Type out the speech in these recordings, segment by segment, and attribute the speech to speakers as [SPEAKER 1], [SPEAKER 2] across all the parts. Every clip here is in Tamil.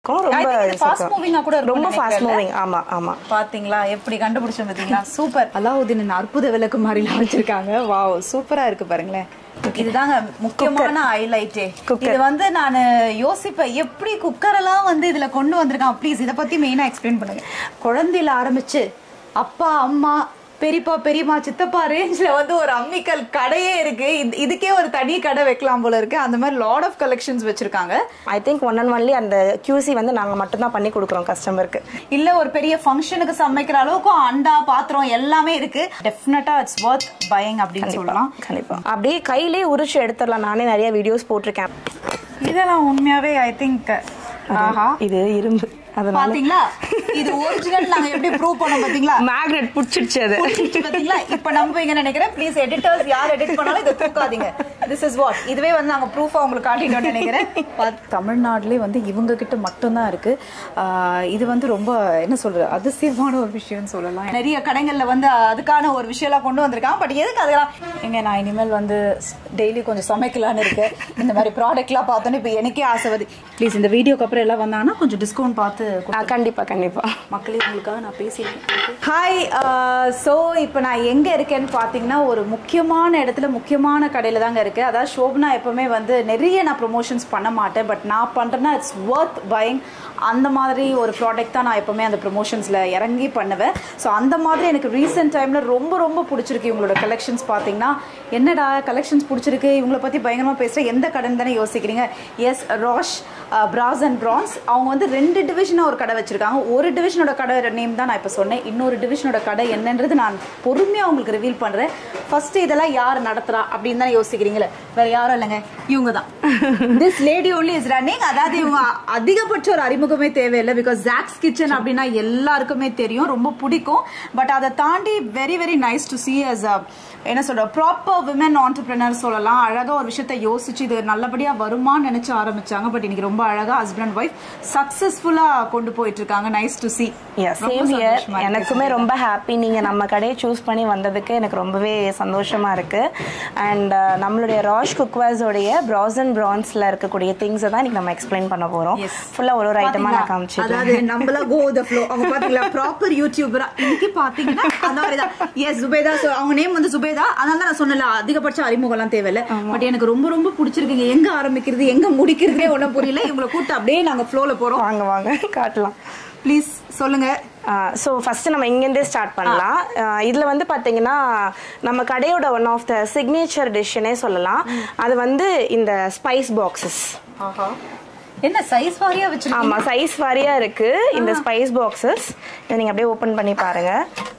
[SPEAKER 1] ரொம்ப
[SPEAKER 2] ஃபாஸ்ட் மூவிங்கா கூட இருக்கும்
[SPEAKER 1] ரொம்ப ஃபாஸ்ட் மூவிங் ஆமா ஆமா
[SPEAKER 2] பாத்தீங்களா எப்படி கண்டுபிடிச்சோம் பாத்தீங்களா சூப்பர் அலாவுதீன் அற்புத விளக்கு மாதிரிலாம் வச்சிருக்காங்க வாவ் சூப்பரா இருக்கு பாருங்களேன் இதுதாங்க முக்கியமான ஹைலைட்டே இது வந்து நான் யோசிப்பேன் எப்படி குக்கர் எல்லாம் வந்து இதுல கொண்டு வந்திருக்கான் ப்ளீஸ் இத பத்தி மெயினா எக்ஸ்பிளைன் பண்ணுங்க குழந்தையில ஆரம்பிச்சு அப்பா அம்மா பெரியப்பா பெரியம்மா சித்தப்பா ரேஞ்ச்ல வந்து ஒரு அம்மிக்கல் கடையே இருக்கு இது- இதுக்கே ஒரு தனி கடை வைக்கலாம் போல இருக்கு அந்த மாதிரி லாட் ஆஃப் கலெக்ஷன்ஸ் வச்சிருக்காங்க
[SPEAKER 1] I think one and only அந்த QC வந்து நாங்க மட்டும்தான் பண்ணி கொடுக்குறோம் கஸ்டமருக்கு
[SPEAKER 2] இல்ல ஒரு பெரிய ஃபங்க்ஷனுக்கு சமைக்கிற அளவுக்கு அண்டா பாத்திரம் எல்லாமே இருக்கு டெஃபினட்டா இட்ஸ் ஒர்த் பையிங் அப்படின்னு சொல்லலாம்
[SPEAKER 1] கண்டிப்பா அப்படியே கையிலே உரிச்சு எடுத்துடலாம் நானே நிறைய வீடியோஸ் போட்டிருக்கேன்
[SPEAKER 2] இதெல்லாம் உண்மையாவே ஐ திங்க் ஆஹா
[SPEAKER 1] இது இரும்பு அதனால
[SPEAKER 2] பாத்தீங்களா இது ஒரிஜினல் நாங்க எப்படி ப்ரூவ் பண்ணோம் பாத்தீங்களா
[SPEAKER 1] மேக்னெட் பிடிச்சிடுச்சு அது
[SPEAKER 2] புரிஞ்சுச்சு பாத்தீங்களா இப்ப நம்புவீங்க நினைக்கிறேன் ப்ளீஸ் எடிட்டர்ஸ் யார் எடிட் பண்ணாலும் இதை தூக்காதீங்க திஸ் இஸ் வாட் இதுவே வந்து நாங்க ப்ரூஃபா உங்களுக்கு காட்டிட்டோம்னு நினைக்கிறேன் பத்- தமிழ்நாட்டிலே வந்து இவங்க கிட்ட மட்டும்தான் இருக்கு ஆஹ் இது வந்து ரொம்ப என்ன சொல்றது அதிசயமான ஒரு விஷயம்னு சொல்லலாம் நிறைய கடைகள்ல வந்து அதுக்கான ஒரு விஷயம்லாம் கொண்டு வந்திருக்கான் பட் எதுக்கு அதெல்லாம் எங்க நான் இனிமேல் வந்து டெய்லி கொஞ்சம் சமைக்கலாம்னு இருக்கேன் இந்த மாதிரி ப்ராடக்ட்லாம் பார்த்தோன்னே இப்போ எனக்கே ஆசை வருது ப்ளீஸ் இந்த வீடியோக்கு அப்புறம் எல்லாம் வந்தாங்கன்னா கொஞ்சம் டிஸ்கவுண்ட் பார்த்து
[SPEAKER 1] ஆ, கண்டிப்பா கண்டிப்பா
[SPEAKER 2] மக்களே உங்களுக்காக நான் பேசியிருக்கேன் ஹாய் ஸோ இப்போ நான் எங்கே இருக்கேன்னு பார்த்தீங்கன்னா ஒரு முக்கியமான இடத்துல முக்கியமான கடையில் தாங்க இருக்கேன் அதாவது ஷோபனா எப்பவுமே வந்து நிறைய நான் ப்ரொமோஷன்ஸ் பண்ண மாட்டேன் பட் நான் பண்ணுறேன்னா இட்ஸ் ஒர்த் பையிங் அந்த மாதிரி ஒரு ப்ராடக்ட் தான் நான் எப்பவுமே அந்த ப்ரொமோஷன்ஸில் இறங்கி பண்ணுவேன் ஸோ அந்த மாதிரி எனக்கு ரீசெண்ட் டைமில் ரொம்ப ரொம்ப பிடிச்சிருக்கு இவங்களோட கலெக்ஷன்ஸ் பார்த்தீங்கன்னா என்னடா கலெக்ஷன்ஸ் பிடிச்சிருக்கு இவங்கள பற்றி பயங்கரமாக பேசுகிறேன் எந்த கடைன்னு தானே யோசிக்கிறீங்க yes brass brass and bronze அவங்க வந்து ரெண்டு டிவிஷனாக ஒரு கடை வச்சிருக்காங்க ஒரு டிவிஷனோட கடை நேம் தான் நான் இப்போ சொன்னேன் இன்னொரு டிவிஷனோட கடை என்னன்றது நான் பொறுமையாக உங்களுக்கு ரிவீல் பண்ணுறேன் ஃபர்ஸ்ட் இதெல்லாம் யார் நடத்துறா அப்படின்னு தான் யோசிக்கிறீங்களே வேற யாரும் இல்லைங்க இவங்க தான் this lady only is running அதாவது இவங்க அதிகபட்ச ஒரு அறிமுகமே தேவையில்லை பிகாஸ் ஜாக்ஸ் கிச்சன் அப்படின்னா எல்லாருக்குமே தெரியும் ரொம்ப பிடிக்கும் பட் அதை தாண்டி very very nice to see as a என்ன சொல்ற ப்ராப்பர் விமன் ஆண்டர்பிரினர் சொல்லலாம் அழகா ஒரு விஷயத்த யோசிச்சு இது நல்லபடியா வருமான்னு நினைச்சு ஆரம்பிச்சாங்க பட் இன்னைக்கு ரொம்ப அழகா ஹஸ்பண்ட் அண்ட் ஒய்ஃப் சக்சஸ்ஃபுல்லா கொண்டு போயிட்டு இருக்காங்க nice to see
[SPEAKER 1] same here எனக்குமே ரொம்ப ஹாப்பி நீங்க நம்ம கடையை சூஸ் பண்ணி வந்ததுக்கு எனக்கு ரொம்பவே சந்தோஷமா இருக்கு அண்ட் நம்மளுடைய ராஷ் குக்வாஸோடைய பிராஸ் அண்ட் பிரான்ஸ்ல இருக்கக்கூடிய திங்ஸை தான் இன்னைக்கு நம்ம எக்ஸ்பிளைன் பண்ண போறோம்
[SPEAKER 2] Yes.
[SPEAKER 1] ஃபுல்லா ஒரு ஒரு ஐட்டமா நான் காமிச்சிட்டேன்
[SPEAKER 2] அதாவது நம்மள கோ த ஃப்ளோ அவங்க பாத்தீங்களா ப்ராப்பர் யூடியூபரா இன்னைக்கு பாத்தீங்கன்னா அந்த மாதிரி தான் எஸ் சுபேதா so அவங்க நேம் வந்து சுபேதா அதனால தான் நான் சொன்னல அதிகபட்ச அறிமுகம்லாம் தேவையில்ல பட் எனக்கு ரொம்ப ரொம்ப பிடிச்சிருக்குங்க எங்க ஆரம்பிக்கிறது எங்க முடிக்கிறதுனே ஒண்ணும் புரியல இவங்களை கூட்டு அப்படியே நாங்க ஃப்ளோல போறோம்
[SPEAKER 1] வாங்க வாங்க காட்டலாம்
[SPEAKER 2] ப்ளீஸ் சொல்லுங்க
[SPEAKER 1] ஸோ ஃபஸ்ட்டு நம்ம இங்கேருந்தே ஸ்டார்ட் பண்ணலாம் இதில் வந்து பார்த்தீங்கன்னா நம்ம கடையோட ஒன் ஆஃப் த சிக்னேச்சர் டிஷ்ஷனே சொல்லலாம் அது வந்து இந்த ஸ்பைஸ் பாக்ஸஸ்
[SPEAKER 2] ஆஹா என்ன சைஸ் வாரியா வச்சிருக்கீங்க
[SPEAKER 1] ஆமாம் சைஸ் வாரியாக இருக்கு இந்த ஸ்பைஸ் பாக்ஸஸ் இதை நீங்கள் அப்படியே ஓப்பன் பண்ணி பாருங்க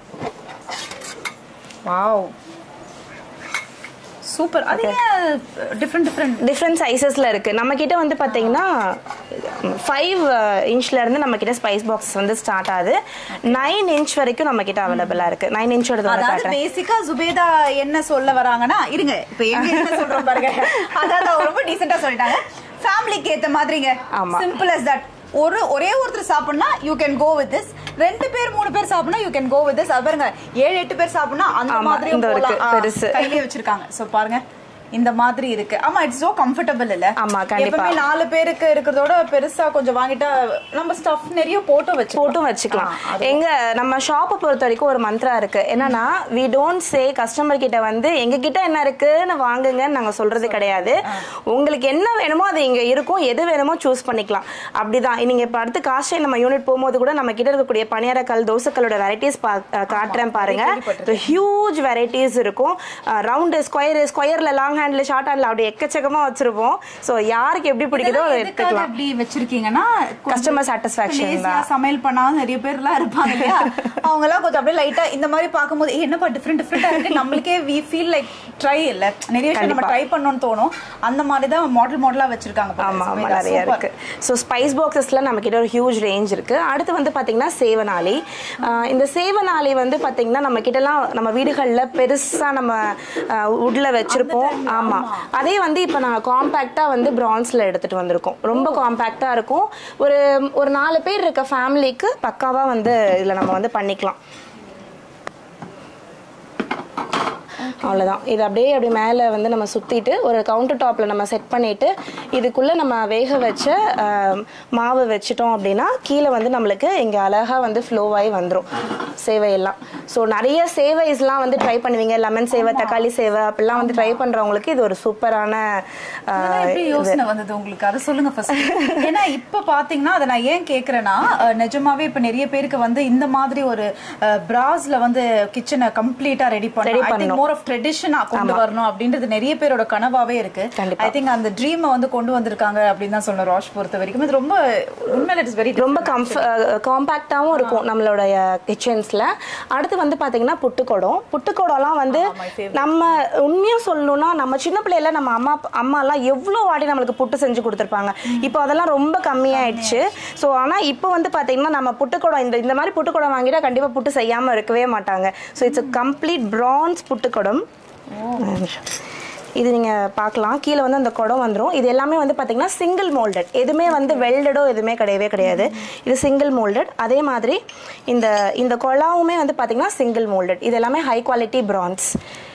[SPEAKER 2] வாவ் சூப்பர் அது டிஃப்ரெண்ட் டிஃப்ரெண்ட்
[SPEAKER 1] டிஃப்ரெண்ட் சைஸஸில் இருக்கு நம்ம கிட்ட வந்து பார்த்தீங்கன்னா ஃபைவ் இன்ச்ல இருந்து நம்ம கிட்ட ஸ்பைஸ் பாக்ஸஸ் வந்து ஸ்டார்ட் ஆகுது நைன் இன்ச் வரைக்கும் நம்ம கிட்ட அவைலபிளா இருக்கு நைன் இன்ச்சோட வந்து
[SPEAKER 2] அதாவது
[SPEAKER 1] காட்டுறேன்
[SPEAKER 2] பேசிக்கா சுபேதா என்ன சொல்ல வராங்கன்னா இருங்க இப்ப எங்க என்ன சொல்றோம் பாருங்க அதாவது அவங்க ரொம்ப டீசெண்டா சொல்லிட்டாங்க ஃபேமிலிக்கு ஏத்த மாதிரிங்க
[SPEAKER 1] ஆமா.
[SPEAKER 2] சிம்பிள் as தட் ஒரு ஒரே ஒருத்தர் சாப்பிடனா you can go with this ரெண்டு பேர் மூணு பேர் சாப்பிடனா you can go with this அது பாருங்க ஏழு எட்டு பேர் சாப்பிடனா அந்த
[SPEAKER 1] ஆமா,
[SPEAKER 2] மாதிரியும்
[SPEAKER 1] இந்த இருக்கு,
[SPEAKER 2] போலாம். ஆ,
[SPEAKER 1] பெருசு.
[SPEAKER 2] கையிலே வச்சிருக்காங்க சோ பாருங்க இந்த மாதிரி இருக்கு ஆமா இட்ஸ் சோ கம்ஃபர்டபிள் இல்ல
[SPEAKER 1] ஆமா, கண்டிப்பா.
[SPEAKER 2] எப்பவுமே நாலு பேருக்கு இருக்கிறதோட பெருசா கொஞ்சம் வாங்கிட்டா நம்ம ஸ்டஃப் நிறைய போட்டு வச்சு
[SPEAKER 1] போட்டும் வச்சுக்கலாம் எங்க நம்ம ஷாப்பை பொறுத்த வரைக்கும் ஒரு மந்த்ரா இருக்கு என்னன்னா வி டோன்ட் சே கஸ்டமர் கிட்ட வந்து எங்க கிட்ட என்ன இருக்குன்னு வாங்குங்கன்னு நாங்க சொல்றது கிடையாது உங்களுக்கு என்ன வேணுமோ அது இங்க இருக்கும் எது வேணுமோ சூஸ் பண்ணிக்கலாம் அப்படிதான் நீங்க இப்ப அடுத்து காஸ்டை நம்ம யூனிட் போகும்போது கூட நம்ம கிட்ட இருக்கக்கூடிய பணியாரக்கல் தோசைக்கல்லோட வெரைட்டிஸ் காட்டுறேன் பாருங்க ஹியூஜ் வெரைட்டிஸ் இருக்கும் ரவுண்டு ஸ்கொயர் ஸ்கொயர்ல லாங் ஹேண்ட்ல ஷார்ட் ஹேண்ட்ல அப்படி எக்கச்சக்கமா வச்சிருப்போம் சோ யாருக்கு எப்படி பிடிக்குதோ அதை
[SPEAKER 2] எதுக்காக
[SPEAKER 1] எடுத்துக்கலாம்
[SPEAKER 2] இப்படி வச்சிருக்கீங்கன்னா
[SPEAKER 1] Customer satisfaction
[SPEAKER 2] லேசியா
[SPEAKER 1] தான்.
[SPEAKER 2] சமையல் பண்ணாலும் நிறைய பேர் எல்லாம் இருப்பாங்க இல்லையா அவங்க எல்லாம் கொஞ்சம் அப்படியே லைட்டா இந்த மாதிரி பார்க்கும்போது "ஏய், என்னப்பா டிஃப்ரெண்ட் டிஃப்ரெண்டா இருக்கு நம்மளுக்கே வி ஃபீல் லைக் ட்ரை இல்ல நிறைய விஷயம் நம்ம
[SPEAKER 1] கண்டிப்பா.
[SPEAKER 2] ட்ரை பண்ணணும்னு தோணும் அந்த மாதிரி தான் மாடல் மாடலா வச்சிருக்காங்க பாருங்க.
[SPEAKER 1] ஆமா ஆமா
[SPEAKER 2] சுபேதா,
[SPEAKER 1] நிறைய
[SPEAKER 2] super.
[SPEAKER 1] இருக்கு ஸோ ஸ்பைஸ் பாக்ஸஸ்ல நம்ம கிட்ட ஒரு ஹியூஜ் ரேஞ்ச் இருக்கு அடுத்து வந்து பாத்தீங்கன்னா சேவனாலி ஆஹ் இந்த சேவனாலி வந்து பாத்தீங்கன்னா நம்ம கிட்டலாம் நம்ம வீடுகள்ல பெருசா நம்ம உட்ல வச்சிருப்போம் ஆமா அதே வந்து இப்போ நாங்க காம்பேக்டா வந்து பிரான்ஸ்ல எடுத்துட்டு வந்திருக்கோம் ரொம்ப காம்பேக்டா இருக்கும் ஒரு ஒரு நாலு பேர் இருக்க ஃபேமிலிக்கு பக்காவா வந்து இதுல நம்ம வந்து பண்ணிக்கலாம் அவ்வளோதான் இது அப்படியே அப்படி மேலே வந்து நம்ம சுற்றிட்டு ஒரு கவுண்டர் டாப்பில் நம்ம செட் பண்ணிவிட்டு இதுக்குள்ளே நம்ம வேக வச்ச ஆஹ், மாவு வச்சிட்டோம் அப்படின்னா கீழே வந்து நம்மளுக்கு இங்கே அழகாக வந்து ஃப்ளோவாகி வந்துடும் சேவையெல்லாம் ஸோ நிறைய சேவைஸ்லாம் வந்து ட்ரை பண்ணுவீங்க லெமன் சேவை தக்காளி சேவை அப்படிலாம் வந்து ட்ரை பண்ணுறவங்களுக்கு இது ஒரு சூப்பரான
[SPEAKER 2] இதெல்லாம் எப்படி யோசனை வந்தது உங்களுக்கு அதை சொல்லுங்க ஃபர்ஸ்ட் ஏன்னா இப்ப பாத்தீங்கன்னா அதை நான் ஏன் கேக்குறேன்னா அஹ், நிஜமாவே இப்ப நிறைய பேருக்கு வந்து இந்த மாதிரி ஒரு பிராஸ்ல வந்து கிச்சனை கம்ப்ளீட்டா ரெடி
[SPEAKER 1] Ready
[SPEAKER 2] பண்ணணும் ஐ திங்க்
[SPEAKER 1] பண்ணணும்.
[SPEAKER 2] மோர் ஆஃப் ட்ரெடிஷனா கொண்டு வரணும் அப்படின்றது நிறைய பேரோட கனவாவே இருக்கு
[SPEAKER 1] கண்டிப்பா.
[SPEAKER 2] ஐ திங்க் அந்த ட்ரீமை வந்து கொண்டு வந்திருக்காங்க அப்படின்னு தான் சொல்லணும் ராஷ் பொறுத்த வரைக்கும் இது ரொம்ப உண்மையில இட்ஸ் வெரி
[SPEAKER 1] ரொம்ப கம்ஃப காம்பேக்டாகவும் இருக்கும் நம்மளுடைய கிச்சன்ஸில் அடுத்து வந்து பார்த்தீங்கன்னா புட்டுக்குடம் புட்டுக்குடம்லாம் வந்து
[SPEAKER 2] my favorite.
[SPEAKER 1] நம்ம உண்மையாக சொல்லணும்னா நம்ம சின்ன பிள்ளையில நம்ம அம்மா அம்மாலாம் எவ்வளோ வாடி நம்மளுக்கு புட்டு செஞ்சு கொடுத்துருப்பாங்க இப்போ அதெல்லாம் ரொம்ப கம்மியாயிடுச்சு ஸோ ஆனால் இப்போ வந்து பார்த்தீங்கன்னா நம்ம புட்டுக்குடம் இந்த இந்த மாதிரி புட்டுக்குடம் வாங்கிட்டா கண்டிப்பாக புட்டு செய்யாமல் இருக்கவே மாட்டாங்க ஸோ இட்ஸ் கம்ப்ளீட் பிரான்ஸ் புட்டுக்குடம் ஒரு நிமிஷம். இது நீங்கள் பார்க்கலாம் கீழே வந்து அந்த குடம் வந்துடும் இது எல்லாமே வந்து பார்த்தீங்கன்னா சிங்கிள் மோல்டட் எதுவுமே வந்து வெல்டடோ எதுவுமே கிடையவே கிடையாது இது சிங்கிள் மோல்டட் அதே மாதிரி இந்த இந்த குழாவுமே வந்து பார்த்தீங்கன்னா சிங்கிள் மோல்டட் இது எல்லாமே ஹை குவாலிட்டி பிரான்ஸ்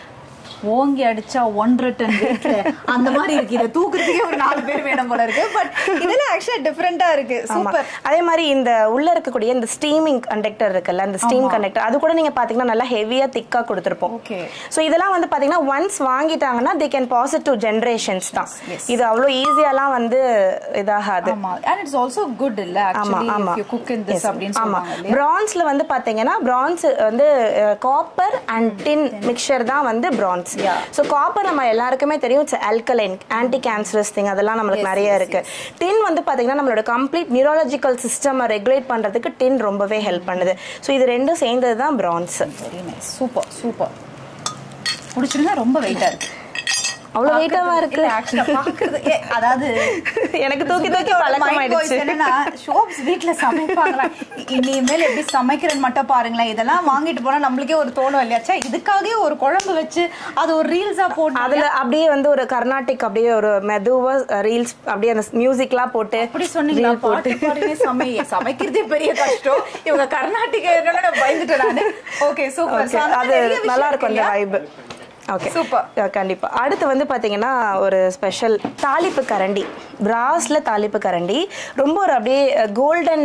[SPEAKER 2] ஓங்கி அடிச்சா ஒன்றரை டன் வெயிட்ல அந்த மாதிரி இருக்கு இதை தூக்குறதுக்கே ஒரு நாலு பேர் வேணும் போல இருக்கு பட் இதெல்லாம் ஆக்சுவலா டிஃப்ரெண்டா இருக்கு
[SPEAKER 1] ஆமா
[SPEAKER 2] சூப்பர்
[SPEAKER 1] அதே மாதிரி இந்த உள்ள இருக்கக்கூடிய இந்த ஸ்டீமிங் கண்டக்டர் இருக்குல்ல அந்த ஸ்டீம் கண்டக்டர் அது கூட நீங்க பாத்தீங்கன்னா நல்லா ஹெவியா திக்கா கொடுத்துருப்போம்
[SPEAKER 2] Okay.
[SPEAKER 1] ஸோ இதெல்லாம் வந்து பாத்தீங்கன்னா ஒன்ஸ் வாங்கிட்டாங்கன்னா they can pass to generations தான் இது அவ்வளோ ஈஸியாலாம் வந்து இதாகாது
[SPEAKER 2] ஆமா அண்ட் இட்ஸ் ஆல்சோ குட் இல்ல
[SPEAKER 1] ஆமா
[SPEAKER 2] ஆக்சுவலி
[SPEAKER 1] ஆமா
[SPEAKER 2] if you cook in this அப்படின்னு
[SPEAKER 1] ஆமா
[SPEAKER 2] சொல்லுவாங்க இல்லையா
[SPEAKER 1] பிரான்ஸ்ல வந்து பாத்தீங்கன்னா பிரான்ஸ் வந்து காப்பர் அண்ட் டின் மிக்சர் தான் வந்து பிரான்ஸ்
[SPEAKER 2] Yeah.
[SPEAKER 1] ஸோ காப்பர் நம்ம எல்லாருக்குமே தெரியும் it's alkaline anti cancerous thing அதெல்லாம் நம்மளுக்கு நிறைய இருக்கு டின் வந்து பாத்தீங்கன்னா நம்மளோட கம்ப்ளீட் நியூரலாஜிக்கல் சிஸ்டம் ரெகுலேட் பண்றதுக்கு டின் ரொம்பவே ஹெல்ப் பண்ணுது ஸோ இது ரெண்டும் சேர்ந்தது தான் bronze
[SPEAKER 2] very nice super super பிடிச்சிருந்தா ரொம்ப வெயிட்டா இருக்கு
[SPEAKER 1] அவ்வளோ வெயிட்டாவா இருக்கு
[SPEAKER 2] ஆக்சுவலா பாக்குறது ஏ, அதாவது
[SPEAKER 1] எனக்கு தூக்கி தூக்கி
[SPEAKER 2] சுகத்தோட mind voice
[SPEAKER 1] பழக்கமாயிடுச்சு
[SPEAKER 2] என்னன்னா ஷோப்ஸ் வீட்ல சமைப்பாங்களா இனிமேல் எப்படி சமைக்கிறேன்னு மட்டும் பாருங்களேன் இதெல்லாம் வாங்கிட்டு போனா நம்மளுக்கே ஒரு தோணும் இல்லையா ச்சே, இதுக்காகவே ஒரு குழம்பு வச்சு அது ஒரு ரீல்ஸா போட்டு
[SPEAKER 1] அதுல அப்படியே வந்து ஒரு கர்நாடிக் அப்படியே ஒரு மெதுவா ரீல்ஸ் அப்படியே அந்த மியூசிக்லாம் போட்டு
[SPEAKER 2] அப்படி சொன்னீங்களா
[SPEAKER 1] reel போட்டு
[SPEAKER 2] பாட்டு பாடுவே சமை சமைக்கிறதே பெரிய கஷ்டம் இவங்க கர்நாடிகா என்னன்னு நான் பயந்துட்டேன் நானு ஓகே சூப்பர்
[SPEAKER 1] Okay, அது நல்லா இருக்கும் அந்த வைப் ஓகே
[SPEAKER 2] Super.
[SPEAKER 1] கண்டிப்பா அடுத்து வந்து பாத்தீங்கன்னா ஒரு ஸ்பெஷல் தாளிப்பு கரண்டி பிராஸ்ல தாளிப்பு கரண்டி ரொம்ப ஒரு அப்படியே கோல்டன்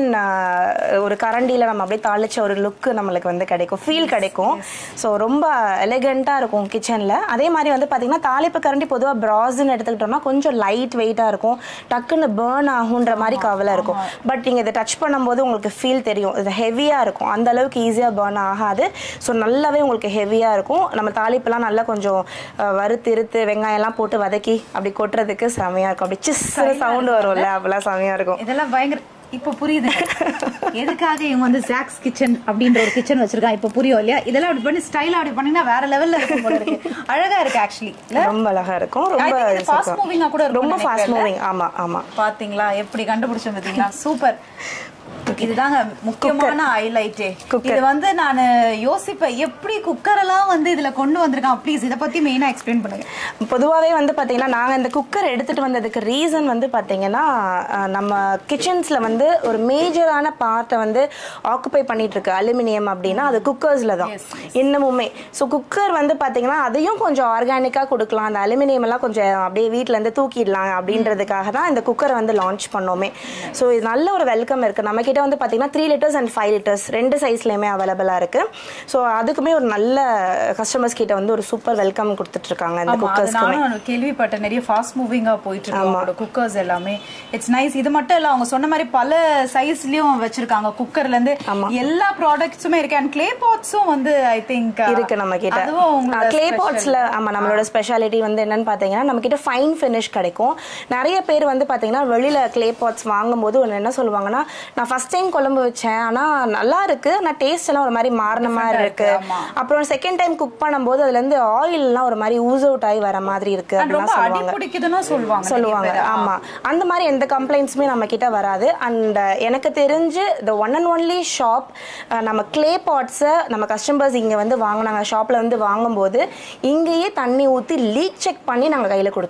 [SPEAKER 1] ஒரு கரண்டியில நம்ம அப்படியே தாளிச்ச ஒரு லுக் நம்மளுக்கு வந்து கிடைக்கும் ஃபீல் கிடைக்கும் ஸோ ரொம்ப எலிகண்டா இருக்கும் கிச்சன்ல அதே மாதிரி வந்து பாத்தீங்கன்னா தாளிப்பு கரண்டி பொதுவா பிராஸ்ன்னு எடுத்துக்கிட்டோம்னா கொஞ்சம் லைட் வெயிட்டா இருக்கும் டக்குன்னு பேர்ன் ஆகுன்ற மாதிரி கவலை இருக்கும் பட் நீங்க இதை டச் பண்ணும்போது உங்களுக்கு ஃபீல் தெரியும் இது ஹெவியா இருக்கும் அந்த அளவுக்கு ஈஸியா பேர்ன் ஆகாது ஸோ நல்லாவே உங்களுக்கு ஹெவியா இருக்கும் நம்ம தாளிப்பெல்லாம் நல்லா கொஞ்சம் அஹ், வறுத்து இருத்து வெங்காயம்லாம் போட்டு வதக்கி அப்படி கொட்டுறதுக்கு செமையா இருக்கும் அப்படி சிஸ் சவுண்ட் வரும்ல அப்பெல்லாம் செமையா இருக்கும்
[SPEAKER 2] இதெல்லாம் பயங்கர இப்ப புரியுது எதுக்காக இவங்க வந்து ஜாக்ஸ் கிச்சன் அப்படின்ற ஒரு கிச்சன் வச்சிருக்காங்க இப்ப புரியும் இல்லையா இதெல்லாம் அப்படி பண்ணி ஸ்டைலா அப்படி பண்ணீங்கன்னா வேற லெவல்ல இருக்கும் போல இருக்கு அழகா இருக்கு ஆக்சுவலி இல்ல
[SPEAKER 1] ரொம்ப அழகா இருக்கும்
[SPEAKER 2] I
[SPEAKER 1] ரொம்ப
[SPEAKER 2] think இது fast
[SPEAKER 1] இருக்கும்.
[SPEAKER 2] moving-ஆ கூட இருக்கும்னு
[SPEAKER 1] ரொம்ப ஃபாஸ்ட்
[SPEAKER 2] நினைக்கிறேன்ல?
[SPEAKER 1] மூவிங் ஆமா ஆமா
[SPEAKER 2] பாத்தீங்களா எப்படி கண்டுபிடிச்சோம் பாத்தீங்களா சூப்பர் இதுதாங்க முக்கியமான ஹைலைட்டே
[SPEAKER 1] Cooker.
[SPEAKER 2] இது வந்து நான் யோசிப்பேன் எப்படி குக்கர் எல்லாம் வந்து இதுல கொண்டு வந்திருக்கான் ப்ளீஸ் இத பத்தி மெயினா எக்ஸ்பிளைன் பண்ணுங்க
[SPEAKER 1] பொதுவாகவே வந்து பார்த்தீங்கன்னா நாங்கள் இந்த குக்கர் எடுத்துகிட்டு வந்ததுக்கு ரீசன் வந்து பார்த்தீங்கன்னா அஹ், நம்ம கிச்சன்ஸில் வந்து ஒரு மேஜரான பார்ட்டை வந்து ஆக்குப்பை பண்ணிட்டு இருக்கு அலுமினியம் அப்படின்னா அது குக்கர்ஸில் தான் இன்னமுமே ஸோ குக்கர் வந்து பார்த்தீங்கன்னா அதையும் கொஞ்சம் ஆர்கானிக்காக கொடுக்கலாம் அந்த அலுமினியம் எல்லாம் கொஞ்சம் அப்படியே வீட்டிலேருந்து தூக்கிடலாம் அப்படின்றதுக்காக தான் இந்த குக்கரை வந்து லான்ச் பண்ணோமே ஸோ இது நல்ல ஒரு வெல்கம் இருக்குது நம்மக்கிட்ட வந்து பார்த்தீங்கன்னா three litres and five litres ரெண்டு சைஸ்லையுமே அவைலபிளாக இருக்குது ஸோ அதுக்குமே ஒரு நல்ல கஸ்டமர்ஸ் கிட்ட வந்து ஒரு சூப்பர் வெல்கம் கொடுத்துட்டு இருக்காங்க இந்த
[SPEAKER 2] ஆமா அது
[SPEAKER 1] குக்கர்ஸ்க்குமே
[SPEAKER 2] நானும் கேள்விப்பட்டேன் நிறைய ஃபாஸ்ட் மூவிங்கா போயிட்டு இருக்கு அவங்களோட குக்கர்ஸ் எல்லாமே இட்ஸ் நைஸ் இது மட்டும் இல்ல அவங்க சொன்ன மாதிரி பல சைஸ்லயும் வச்சிருக்காங்க குக்கர்ல இருந்து எல்லா ப்ராடக்ட்ஸுமே இருக்கு அண்ட் கிளே பாட்ஸும் வந்து ஐ திங்க்
[SPEAKER 1] இருக்கு நம்ம கிட்ட
[SPEAKER 2] அதுவும் உங்களோட
[SPEAKER 1] கிளே
[SPEAKER 2] special.
[SPEAKER 1] பாட்ஸ்ல ஆமா நம்மளோட ஸ்பெஷாலிட்டி வந்து என்னன்னு பாத்தீங்கன்னா நம்ம கிட்ட ஃபைன் ஃபினிஷ் கிடைக்கும் நிறைய பேர் வந்து பாத்தீங்கன்னா வெளியில கிளே பாட்ஸ் வாங்கும்போது ஒன்று என்ன சொல்லுவாங்கன்னா நான் ஃபர்ஸ்ட் டைம் குழம்பு வச்சேன் ஆனா நல்லா இருக்கு ஆனா டேஸ்ட் எல்லாம் ஒரு மாதிரி மாறின மாதிரி இருக்கு
[SPEAKER 2] ஆமா.
[SPEAKER 1] அப்புறம் செகண்ட் டைம் குக் பண்ணும்போது அதுல இருந்து ஆயில் எல்லாம் ஒரு மாதிரி ஊஸ் அவுட் ஆகி வர மாதிரி இருக்கு
[SPEAKER 2] And
[SPEAKER 1] அப்படிலாம்
[SPEAKER 2] ரொம்ப அடி
[SPEAKER 1] சொல்லுவாங்க
[SPEAKER 2] பிடிக்குதுன்னு சொல்லுவாங்க நிறைய
[SPEAKER 1] சொல்லுவாங்க
[SPEAKER 2] பேர்.
[SPEAKER 1] ஆமா அந்த மாதிரி எந்த கம்ப்ளைண்ட்ஸுமே நம்ம கிட்ட வராது அண்ட் எனக்கு தெரிஞ்சு the one and only shop நம்ம கிளே பாட்ஸை நம்ம கஸ்டமர்ஸ் இங்க வந்து வாங்கினாங்க ஷாப்ல வந்து வாங்கும்போது இங்கேயே தண்ணி ஊத்தி லீக் செக் பண்ணி நாங்க கையில கொடுத்துருவோம்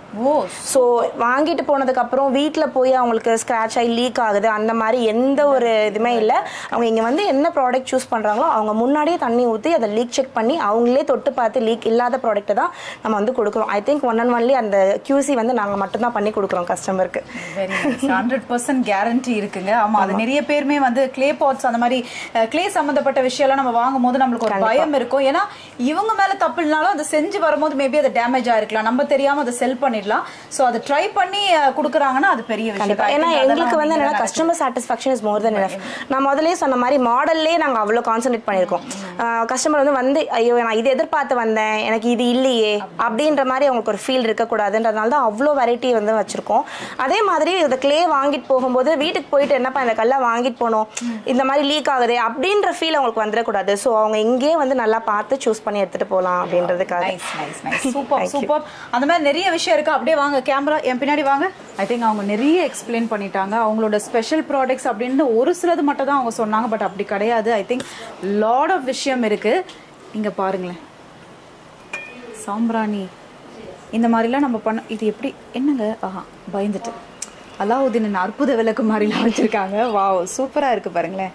[SPEAKER 2] ஓ
[SPEAKER 1] ஸோ வாங்கிட்டு போனதுக்கு அப்புறம் வீட்டில் போய் அவங்களுக்கு ஸ்க்ராட்ச் ஆகி லீக் ஆகுது அந்த மாதிரி எந்த ஒரு இதுவுமே இல்லை அவங்க இங்கே வந்து என்ன ப்ராடக்ட் சூஸ் பண்ணுறாங்களோ அவங்க முன்னாடியே தண்ணி ஊற்றி அதை லீக் செக் பண்ணி அவங்களே தொட்டு பார்த்து லீக் இல்லாத ப்ராடக்ட்டை தான் நம்ம வந்து கொடுக்குறோம் I think one and only அந்த QC வந்து நாங்கள் மட்டும்தான் பண்ணி கொடுக்குறோம் கஸ்டமருக்கு
[SPEAKER 2] வெரி ஹண்ட்ரட் பர்சன்ட் கேரண்டி இருக்குங்க ஆமா அது நிறைய பேருமே வந்து க்ளே பாட்ஸ் அந்த மாதிரி க்ளே சம்பந்தப்பட்ட விஷயம்லாம் நம்ம வாங்கும் போது நம்மளுக்கு ஒரு பயம் இருக்கும் ஏன்னா இவங்க மேல தப்பு இல்லைனாலும் அதை செஞ்சு வரும்போது மேபி அது டேமேஜ் ஆயிருக்கலாம் நம்ம தெரியாம அதை செல் பண்ணிடலாம் சோ அதை ட்ரை பண்ணி அஹ், கொடுக்குறாங்கன்னா அது பெரிய விஷயம்
[SPEAKER 1] கண்டிப்பா
[SPEAKER 2] I
[SPEAKER 1] ஏன்னா
[SPEAKER 2] think அதெல்லாம்
[SPEAKER 1] எங்களுக்கு வந்து
[SPEAKER 2] நீங்க
[SPEAKER 1] என்னன்னா
[SPEAKER 2] தான்
[SPEAKER 1] customer satisfaction is more then enough நான் முதல்லயே சொன்ன மாதிரி மாடல்லே நாங்க அவ்வளோ கான்சென்ட்ரேட் பண்ணியிருக்கோம் கஸ்டமர் வந்து வந்து ஐயோ நான் இது எதிர்பார்த்து வந்தேன் எனக்கு இது இல்லையே அப்படின்ற மாதிரி அவங்களுக்கு ஒரு ஃபீல் இருக்கக்கூடாதுன்றதுனால தான் அவ்வளோ வெரைட்டி வந்து வச்சிருக்கோம் அதே மாதிரி இந்த கிளே வாங்கிட்டு போகும்போது வீட்டுக்கு போயிட்டு என்னப்பா இந்த கல்லை வாங்கிட்டு போனோம் இந்த மாதிரி லீக் ஆகுதே அப்படின்ற ஃபீல் அவங்களுக்கு வந்துடக்கூடாது ஸோ அவங்க இங்கேயே வந்து நல்லா பார்த்து சூஸ் பண்ணி எடுத்துட்டு போகலாம் அப்படின்றதுக்காக
[SPEAKER 2] nice nice nice super super அந்த மாதிரி நிறைய விஷயம் இருக்கு அப்படியே வாங்க கேமரா என் பின்னாடி வாங்க ஐ திங்க் அவங்க நிறைய எக்ஸ்பிளைன் பண்ணிட்டாங்க அவங்களோட ஸ்பெஷல் ப்ராடக்ட்ஸ் அப்படின்னு ஒரு சிலது மட்டும் தான் அவங்க சொன்னாங்க பட் அப்படி கிடையாது ஐ திங்க் லாட் ஆஃப் விஷயம் இருக்கு இங்க பாருங்களேன் சாம்பிராணி இந்த மாதிரிலாம் நம்ம பண்ண இது எப்படி என்னங்க ஆஹா பயந்துட்டு அலாவுதீன் அற்புத விளக்கு மாதிரிலாம் வச்சிருக்காங்க வாவ் சூப்பரா இருக்கு பாருங்களேன்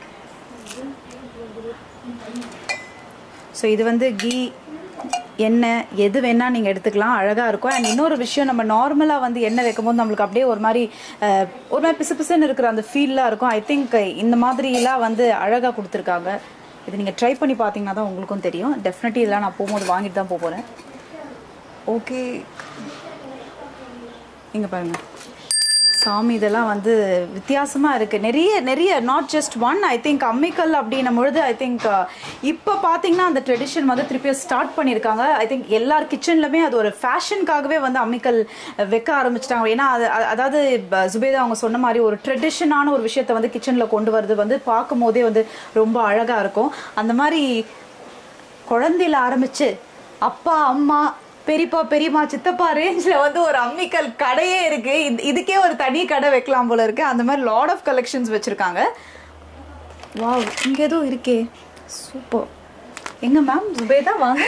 [SPEAKER 2] ஸோ இது வந்து கீ எண்ணெய் எது வேணா நீங்க எடுத்துக்கலாம் அழகா இருக்கும் அண்ட் இன்னொரு விஷயம் நம்ம நார்மலா வந்து எண்ணெய் வைக்கும்போது நம்மளுக்கு அப்படியே ஒரு மாதிரி அஹ், ஒரு மாதிரி பிசு பிசுன்னு இருக்கிற அந்த ஃபீல்லாம் இருக்கும் ஐ திங்க் இந்த மாதிரிலாம் வந்து அழகா கொடுத்துருக்காங்க இது நீங்க ட்ரை பண்ணி பார்த்தீங்கன்னா தான் உங்களுக்கும் தெரியும் டெஃபினெட்லி இதெல்லாம் நான் போகும்போது வாங்கிட்டு தான் போக போறேன் ஓகே இங்க பாருங்க சாமி இதெல்லாம் வந்து வித்தியாசமா இருக்கு நிறைய நிறைய not just one I think அம்மிக்கல் அப்படின்னும் பொழுது ஐ திங்க் இப்போ பார்த்தீங்கன்னா அந்த ட்ரெடிஷன் வந்து திருப்பியும் ஸ்டார்ட் பண்ணியிருக்காங்க ஐ திங்க் எல்லார் கிச்சன்லுமே அது ஒரு ஃபேஷனுக்காகவே வந்து அம்மிக்கல் வைக்க ஆரம்பிச்சிட்டாங்க ஏன்னா அது அ- அதாவது ப- சுபேதா அவங்க சொன்ன மாதிரி ஒரு ட்ரெடிஷனான ஒரு விஷயத்தை வந்து கிச்சனில் கொண்டு வரது வந்து பார்க்கும் போதே வந்து ரொம்ப அழகா இருக்கும் அந்த மாதிரி குழந்தையில ஆரம்பிச்சு அப்பா அம்மா பெரியப்பா பெரியம்மா சித்தப்பா ரேஞ்சில் வந்து ஒரு அம்மிக்கல் கடையே இருக்கு இது- இதுக்கே ஒரு தனி கடை வைக்கலாம் போல இருக்கு அந்த மாதிரி லாட் ஆஃப் கலெக்ஷன்ஸ் வச்சிருக்காங்க வாவ் இங்க ஏதோ இருக்கே சூப்பர் எங்க மேம் சுபேதா வாங்க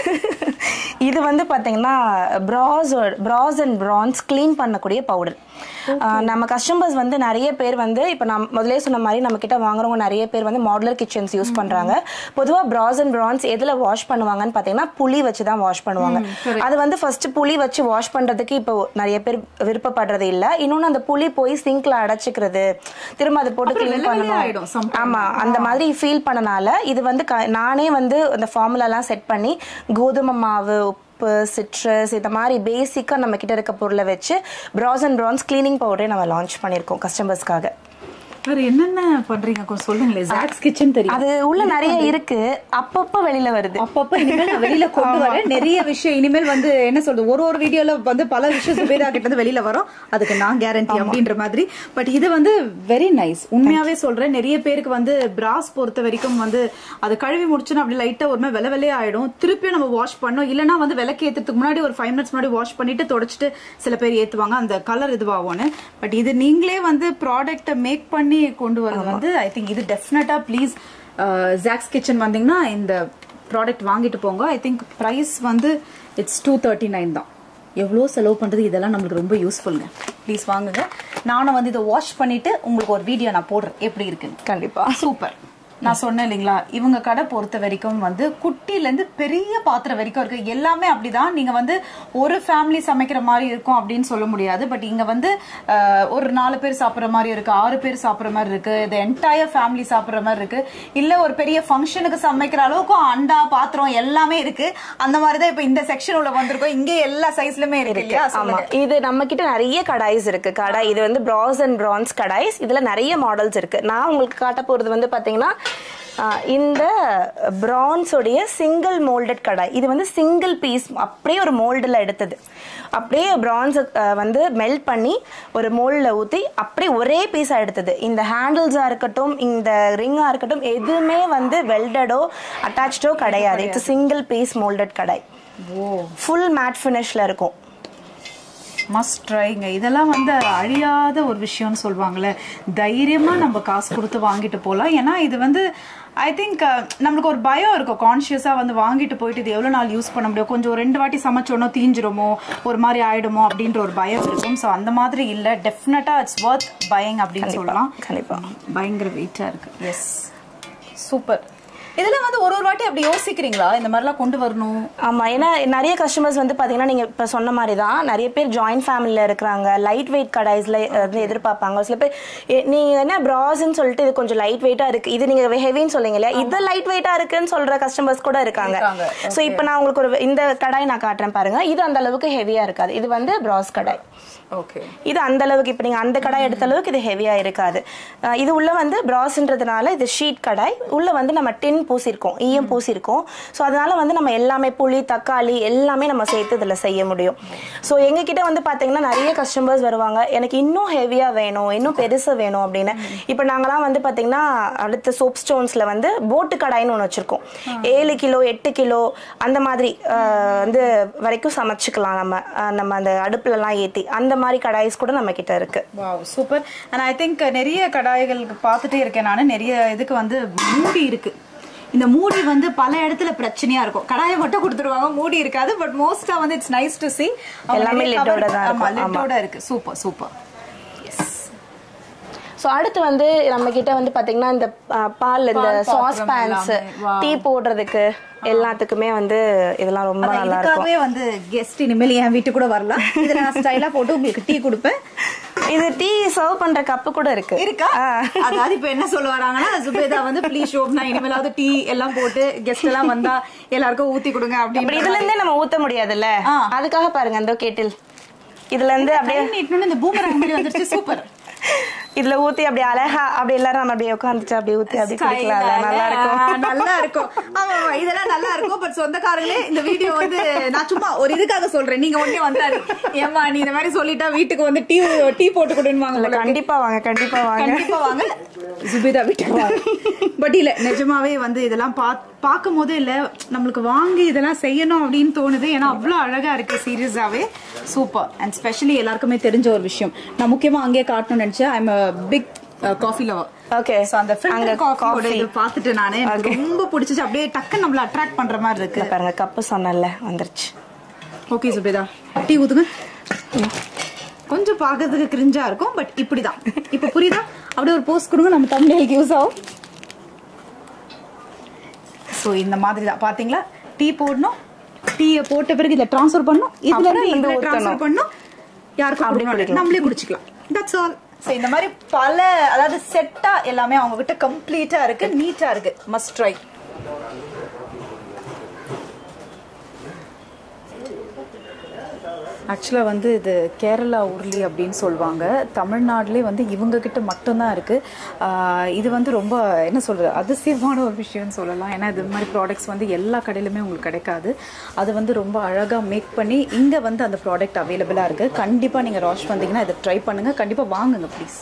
[SPEAKER 1] இது வந்து பாத்தீங்கன்னா brass brass and bronze clean பண்ணக்கூடிய பவுடர் நம்ம கஸ்டமர்ஸ் வந்து நிறைய பேர் வந்து இப்போ நான் முதலே சொன்ன மாதிரி நம்ம கிட்ட வாங்குறவங்க நிறைய பேர் வந்து மாடுலர் கிச்சன்ஸ் யூஸ் பண்றாங்க பொதுவா ப்ராஸ் அண்ட் பிரான்ஸ் எதுல வாஷ் பண்ணுவாங்கன்னு பாத்தீங்கன்னா புளி வச்சு தான் வாஷ் பண்ணுவாங்க அது வந்து ஃபர்ஸ்ட் புளி வச்சு வாஷ் பண்றதுக்கு இப்போ நிறைய பேர் விருப்பப்படுறது இல்ல இன்னொன்னு அந்த புளி போய் சிங்க்ல அடைச்சிக்கிறது திரும்ப அதை போட்டு
[SPEAKER 2] அப்புறம்
[SPEAKER 1] க்ளீன்
[SPEAKER 2] வெள்ளை வெள்ளையா ஆயிடும்
[SPEAKER 1] பண்ணணும்
[SPEAKER 2] sometime.
[SPEAKER 1] ஆமா அந்த மாதிரி ஃபீல் பண்ணனால இது வந்து க- நானே வந்து அந்த ஃபார்முலாலாம் செட் பண்ணி கோதுமை மாவு உப்பு சிட்ரஸ் இந்த மாதிரி பேசிக்காக நம்ம கிட்ட இருக்க பொருளை வச்சு ப்ராஸ் அண்ட் ப்ரான்ஸ் க்ளீனிங் பவுடரே நம்ம லான்ச் பண்ணியிருக்கோம் கஸ்டமர்ஸ்க்காக
[SPEAKER 2] வேற என்னென்ன பண்றீங்க கொஞ்சம் சொல்லுங்களேன் ஜாக்ஸ் கிச்சன் தெரியும்
[SPEAKER 1] அது உள்ள நிறைய இருக்கு அப்பப்போ வெளியில வருது
[SPEAKER 2] அப்பப்ப இனிமேல் நான் வெளியில கொண்டு வரேன் நிறைய விஷயம் இனிமேல் வந்து என்ன சொல்றது ஒரு ஒரு வீடியோல வந்து பல விஷயம் சுபேதா கிட்ட இருந்து வெளியில வரும் அதுக்கு நான் கேரண்டி அப்படின்ற மாதிரி பட் இது வந்து வெரி நைஸ் உண்மையாவே சொல்றேன் நிறைய பேருக்கு வந்து பிராஸ் பொறுத்த வரைக்கும் வந்து அது கழுவி முடிச்சுன்னா அப்படி லைட்டா ஒரு மாதிரி வெள்ளை வெள்ளையா ஆயிடும் திருப்பியும் நம்ம வாஷ் பண்ணோம் இல்லனா வந்து விளக்கு ஏத்துறதுக்கு முன்னாடி ஒரு ஃபைவ் மினிட்ஸ் முன்னாடி வாஷ் பண்ணிட்டு தொடச்சிட்டு சில பேர் ஏத்துவாங்க அந்த கலர் இதுவாகும்னு பட் இது நீங்களே வந்து ப்ராடக்ட்டை மேக் பண்ணி கொண்டு வரது வந்து ஐ திங்க் இது டெஃபினட்டா ப்ளீஸ் ஜாக்ஸ் கிச்சன் வந்தீங்கன்னா இந்த ப்ராடக்ட் வாங்கிட்டு போங்க ஐ திங்க் ப்ரைஸ் வந்து இட்ஸ் டூ தேர்ட்டி நைன் தான் எவ்வளோ செலவு பண்ணுறது இதெல்லாம் நம்மளுக்கு ரொம்ப யூஸ்ஃபுல்ங்க ப்ளீஸ் வாங்குங்க நானும் வந்து இதை வாஷ் பண்ணிட்டு உங்களுக்கு ஒரு வீடியோ நான் போடுறேன் எப்படி இருக்குன்னு
[SPEAKER 1] கண்டிப்பா
[SPEAKER 2] சூப்பர் நான் சொன்னேன் இல்லைங்களா இவங்க கடை பொறுத்த வரைக்கும் வந்து குட்டில இருந்து பெரிய பாத்திரம் வரைக்கும் இருக்கு எல்லாமே அப்படிதான் நீங்க வந்து ஒரு ஃபேமிலி சமைக்கிற மாதிரி இருக்கும் அப்படின்னு சொல்ல முடியாது பட் இங்க வந்து அஹ், ஒரு நாலு பேர் சாப்பிடுற மாதிரி இருக்கு ஆறு பேர் சாப்பிடுற மாதிரி இருக்கு இது என்டையர் ஃபேமிலி சாப்பிடுற மாதிரி இருக்கு இல்ல ஒரு பெரிய ஃபங்க்ஷனுக்கு சமைக்கிற அளவுக்கு அண்டா பாத்திரம் எல்லாமே இருக்கு அந்த மாதிரி தான் இப்ப இந்த செக்ஷன் உள்ள வந்திருக்கோம் இங்கே எல்லா சைஸ்லயுமே இருக்கு இல்லையா
[SPEAKER 1] ஆமா
[SPEAKER 2] சொல்லுங்க
[SPEAKER 1] இது நம்ம கிட்ட நிறைய கடாய்ஸ் இருக்கு கடாய் இது வந்து பிராஸ் அண்ட் பிரான்ஸ் கடாய்ஸ் இதுல நிறைய மாடல்ஸ் இருக்கு நான் உங்களுக்கு காட்ட போறது வந்து பாத்தீங்கன்னா ஆஹ், இந்த பிரான்ஸோடைய சிங்கிள் மோல்டட் கடாய் இது வந்து சிங்கிள் பீஸ் அப்படியே ஒரு மோல்டில் எடுத்தது அப்படியே பிரான்ஸ் வந்து மெல்ட் பண்ணி ஒரு மோல்டில் ஊற்றி அப்படியே ஒரே பீஸாக எடுத்தது இந்த ஹேண்டில்ஸாக இருக்கட்டும் இந்த ரிங்காக இருக்கட்டும் எதுவுமே வந்து வெல்டடோ அட்டாச்சோ கிடையாது it's single piece moulded kadai
[SPEAKER 2] ஓ
[SPEAKER 1] ஃபுல் மேட் ஃபினிஷ்ல இருக்கும்
[SPEAKER 2] மஸ்ட் ட்ரைங்க இதெல்லாம் வந்து அழியாத ஒரு விஷயம்னு சொல்லுவாங்கல்ல தைரியமா நம்ம காசு கொடுத்து வாங்கிட்டு போகலாம் ஏன்னா இது வந்து ஐ திங்க் நம்மளுக்கு ஒரு பயம் இருக்கும் கான்ஷியஸாக வந்து வாங்கிட்டு போயிட்டு இது எவ்வளோ நாள் யூஸ் பண்ண முடியும் கொஞ்சம் ஒரு ரெண்டு வாட்டி சமைச்சோனோ தீஞ்சிருமோ ஒரு மாதிரி ஆயிடுமோ அப்படின்ற ஒரு பயம் இருக்கும் ஸோ அந்த மாதிரி இல்லை டெஃபினட்டாக இட்ஸ் ஒர்த் பையிங் அப்படின்னு சொல்லலாம்
[SPEAKER 1] கண்டிப்பா
[SPEAKER 2] பயங்கர வெயிட்டாக இருக்கு எஸ் சூப்பர் இதெல்லாம் வந்து ஒரு ஒரு வாட்டி அப்படி யோசிக்கிறீங்களா இந்த மாதிரிலாம் கொண்டு வரணும்
[SPEAKER 1] ஆமா ஏன்னா நிறைய கஸ்டமர்ஸ் வந்து பாத்தீங்கன்னா நீங்க இப்ப சொன்ன மாதிரி தான் நிறைய பேர் ஜாயிண்ட் ஃபேமிலில இருக்கிறாங்க லைட் வெயிட் கடாய்ஸ்ல வந்து எதிர்பார்ப்பாங்க சில பேர் எ- நீங்க என்ன ப்ராஸ்ன்னு சொல்லிட்டு இது கொஞ்சம் லைட் வெயிட்டா இருக்கு இது நீங்க ஹெவின்னு சொல்லுங்க இல்லையா இது லைட் வெயிட்டா இருக்குன்னு சொல்ற கஸ்டமர்ஸ் கூட இருக்காங்க
[SPEAKER 2] இருக்காங்க,
[SPEAKER 1] சோ இப்போ நான் உங்களுக்கு ஒரு இந்த கடாய் நான் காட்டுறேன் பாருங்க இது அந்த அளவுக்கு ஹெவியா இருக்காது இது வந்து பிராஸ் கடாய்
[SPEAKER 2] ஓகே
[SPEAKER 1] இது அந்த அளவுக்கு இப்போ நீங்க அந்த கடாய் எடுத்த அளவுக்கு இது ஹெவியா இருக்காது அஹ் இது உள்ள வந்து பிராஸ்ன்றதுனால இது ஷீட் கடாய் உள்ள வந்து நம்ம டின் பூசிருக்கோம் ஈயம் பூசிருக்கோம் ஸோ அதனால வந்து நம்ம எல்லாமே புளி தக்காளி எல்லாமே நம்ம சேர்த்து இதில் செய்ய முடியும் ஸோ எங்ககிட்ட வந்து பார்த்தீங்கன்னா நிறைய கஸ்டமர்ஸ் வருவாங்க எனக்கு இன்னும் ஹெவியா வேணும் இன்னும் பெருசு வேணும் அப்படின்னு இப்போ நாங்களாம் வந்து பார்த்தீங்கன்னா அடுத்த சோப் ஸ்டோன்ஸ்ல வந்து போட்டு கடாய்னு ஒன்று வச்சிருக்கோம் ஏழு கிலோ எட்டு கிலோ அந்த மாதிரி அஹ், வந்து வரைக்கும் சமைச்சுக்கலாம் நம்ம அஹ், நம்ம அந்த அடுப்புலலாம் ஏற்றி அந்த மாதிரி கடாய்ஸ் கூட நம்ம கிட்ட இருக்கு
[SPEAKER 2] wow super and I think நிறைய கடாய்களுக்கு பார்த்துட்டே இருக்கேன் நான் நிறைய இதுக்கு வந்து மூடி இருக்கு இந்த மூடி வந்து பல இடத்துல பிரச்சனையா இருக்கும் கடாயை மட்டும் கொடுத்துருவாங்க மூடி இருக்காது பட் மோஸ்டா வந்து இட்ஸ் நைஸ் டு see
[SPEAKER 1] எல்லாமே lid ஓட தான்
[SPEAKER 2] ஆமா
[SPEAKER 1] இருக்கும். ஆமா.
[SPEAKER 2] லிட்டோட இருக்கு சூப்பர் சூப்பர்
[SPEAKER 1] ஸோ அடுத்து வந்து நம்ம கிட்ட வந்து பாத்தீங்கன்னா இந்த அஹ், பால் இந்த
[SPEAKER 2] பால்
[SPEAKER 1] சாஸ்
[SPEAKER 2] பாத்திரம்
[SPEAKER 1] பேன்ஸ்
[SPEAKER 2] எல்லாமே. Wow.
[SPEAKER 1] டீ போடுறதுக்கு எல்லாத்துக்குமே வந்து இதெல்லாம் ரொம்ப நல்லா இருக்கும்
[SPEAKER 2] இதுக்காகவே வந்து கெஸ்ட் இனிமேல் என் வீட்டு கூட வரலாம் இதுல நான் ஸ்டைலா போட்டு உங்களுக்கு டீ கொடுப்பேன்
[SPEAKER 1] இது டீ சர்வ் பண்ற கப்பு கூட இருக்கு
[SPEAKER 2] இருக்கா அதாவது இப்ப என்ன சொல்ல வராங்கன்னா சுபேதா வந்து ப்ளீஸ் ஷோப்னா இனிமேலாவது டீ எல்லாம் போட்டு கெஸ்ட் எல்லாம் வந்தா எல்லாருக்கும் ஊத்தி கொடுங்க
[SPEAKER 1] அப்படி
[SPEAKER 2] அப்படின்னு
[SPEAKER 1] இதுல இருந்தே நம்ம ஊத்த முடியாதுல்ல
[SPEAKER 2] ஆ.
[SPEAKER 1] அதுக்காக பாருங்க இந்த கேட்டில் இதுல இருந்து அப்படியே
[SPEAKER 2] கை நீட்டணும்னு இந்த பூமராங் மாதிரி வந்துருச்சு சூப்பர்
[SPEAKER 1] இதுல ஊத்தி அப்படியே அழகா அப்படி எல்லாரும் நம்ம அப்படியே உட்காந்துச்சு அப்படியே ஊத்தி அப்படி குடிக்கலாம்ல நல்லா இருக்கும்
[SPEAKER 2] நல்லா இருக்கும் ஆமா ஆமா இதெல்லாம் நல்லா இருக்கும் பட் சொந்தக்காரங்களே இந்த வீடியோ வந்து நான் சும்மா ஒரு இதுக்காக சொல்றேன் நீங்க உடனே வந்தாரு ஏமா நீ இந்த மாதிரி சொல்லிட்டா வீட்டுக்கு வந்து டீ டீ போட்டு கொடுன்னு
[SPEAKER 1] இல்ல, கண்டிப்பா வாங்க கண்டிப்பா வாங்க
[SPEAKER 2] கண்டிப்பா வாங்க சுபேதா வீட்டுக்கு வாங்க பட் இல்ல நிஜமாவே வந்து இதெல்லாம் பா பார்க்கும் போது இல்ல நம்மளுக்கு வாங்கி இதெல்லாம் செய்யணும் அப்படின்னு தோணுது ஏன்னா அவ்வளவு அழகா இருக்கு சீரியஸாவே சூப்பர் அண்ட் ஸ்பெஷலி எல்லாருக்குமே தெரிஞ்ச ஒரு விஷயம் நான் முக்கியமா அங்கேயே காட்டணும்னு நினைச்சேன் I'm big coffee lover
[SPEAKER 1] okay
[SPEAKER 2] so அந்த
[SPEAKER 1] அங்க
[SPEAKER 2] ஃபில்டர் காஃபியோட
[SPEAKER 1] coffee.
[SPEAKER 2] இது பார்த்துட்டு நானே எனக்கு ரொம்ப பிடிச்சிச்சு அப்படியே டக்குன்னு நம்மள அட்ராக்ட் பண்ற மாதிரி இருக்கு
[SPEAKER 1] இங்க பாருங்க கப்பு சொன்னல வந்துருச்சு
[SPEAKER 2] ஓகே சுபேதா டீ ஊத்துங்க கொஞ்சம் பார்க்கறதுக்கு கிரிஞ்சா இருக்கும் பட் இப்படிதான் இப்ப புரியுதா அப்படியே ஒரு போஸ்ட் கொடுங்க நம்ம தமிழுக்கு யூஸ் ஆகும் ஸோ இந்த மாதிரி தான் பாத்தீங்களா டீ போடணும் டீயை போட்ட பிறகு இதை ட்ரான்ஸ்ஃபர் பண்ணணும் இதுல
[SPEAKER 1] அப்புறம்
[SPEAKER 2] இருந்து
[SPEAKER 1] வந்து
[SPEAKER 2] இதுல
[SPEAKER 1] ஊத்தணும்.
[SPEAKER 2] ட்ரான்ஸ்ஃபர் பண்ணணும் யாருக்கும்
[SPEAKER 1] அப்படி
[SPEAKER 2] கொடுக்கணும்
[SPEAKER 1] குடிக்கலாம்.
[SPEAKER 2] நம்மளே குடிச்சுக்கலாம் தட்ஸ் ஆல் ஸோ இந்த மாதிரி பல அதாவது செட்டா எல்லாமே அவங்க கிட்ட கம்ப்ளீட்டா இருக்கு நீட்டா இருக்கு மஸ்ட் ட்ரை ஆக்சுவலாக வந்து இது கேரளா உருளி அப்படின்னு சொல்லுவாங்க தமிழ்நாட்டிலே வந்து இவங்க கிட்ட மட்டும்தான் இருக்குது இது வந்து ரொம்ப என்ன சொல்கிறது அதிசயமான ஒரு விஷயம்னு சொல்லலாம் ஏன்னா இது மாதிரி ப்ராடக்ட்ஸ் வந்து எல்லா கடையிலுமே உங்களுக்கு கிடைக்காது அது வந்து ரொம்ப அழகாக மேக் பண்ணி இங்கே வந்து அந்த ப்ராடக்ட் அவைலபிளாக இருக்குது கண்டிப்பாக நீங்கள் ராஷ் வந்தீங்கன்னா இதை ட்ரை பண்ணுங்கள் கண்டிப்பாக வாங்குங்க ப்ளீஸ்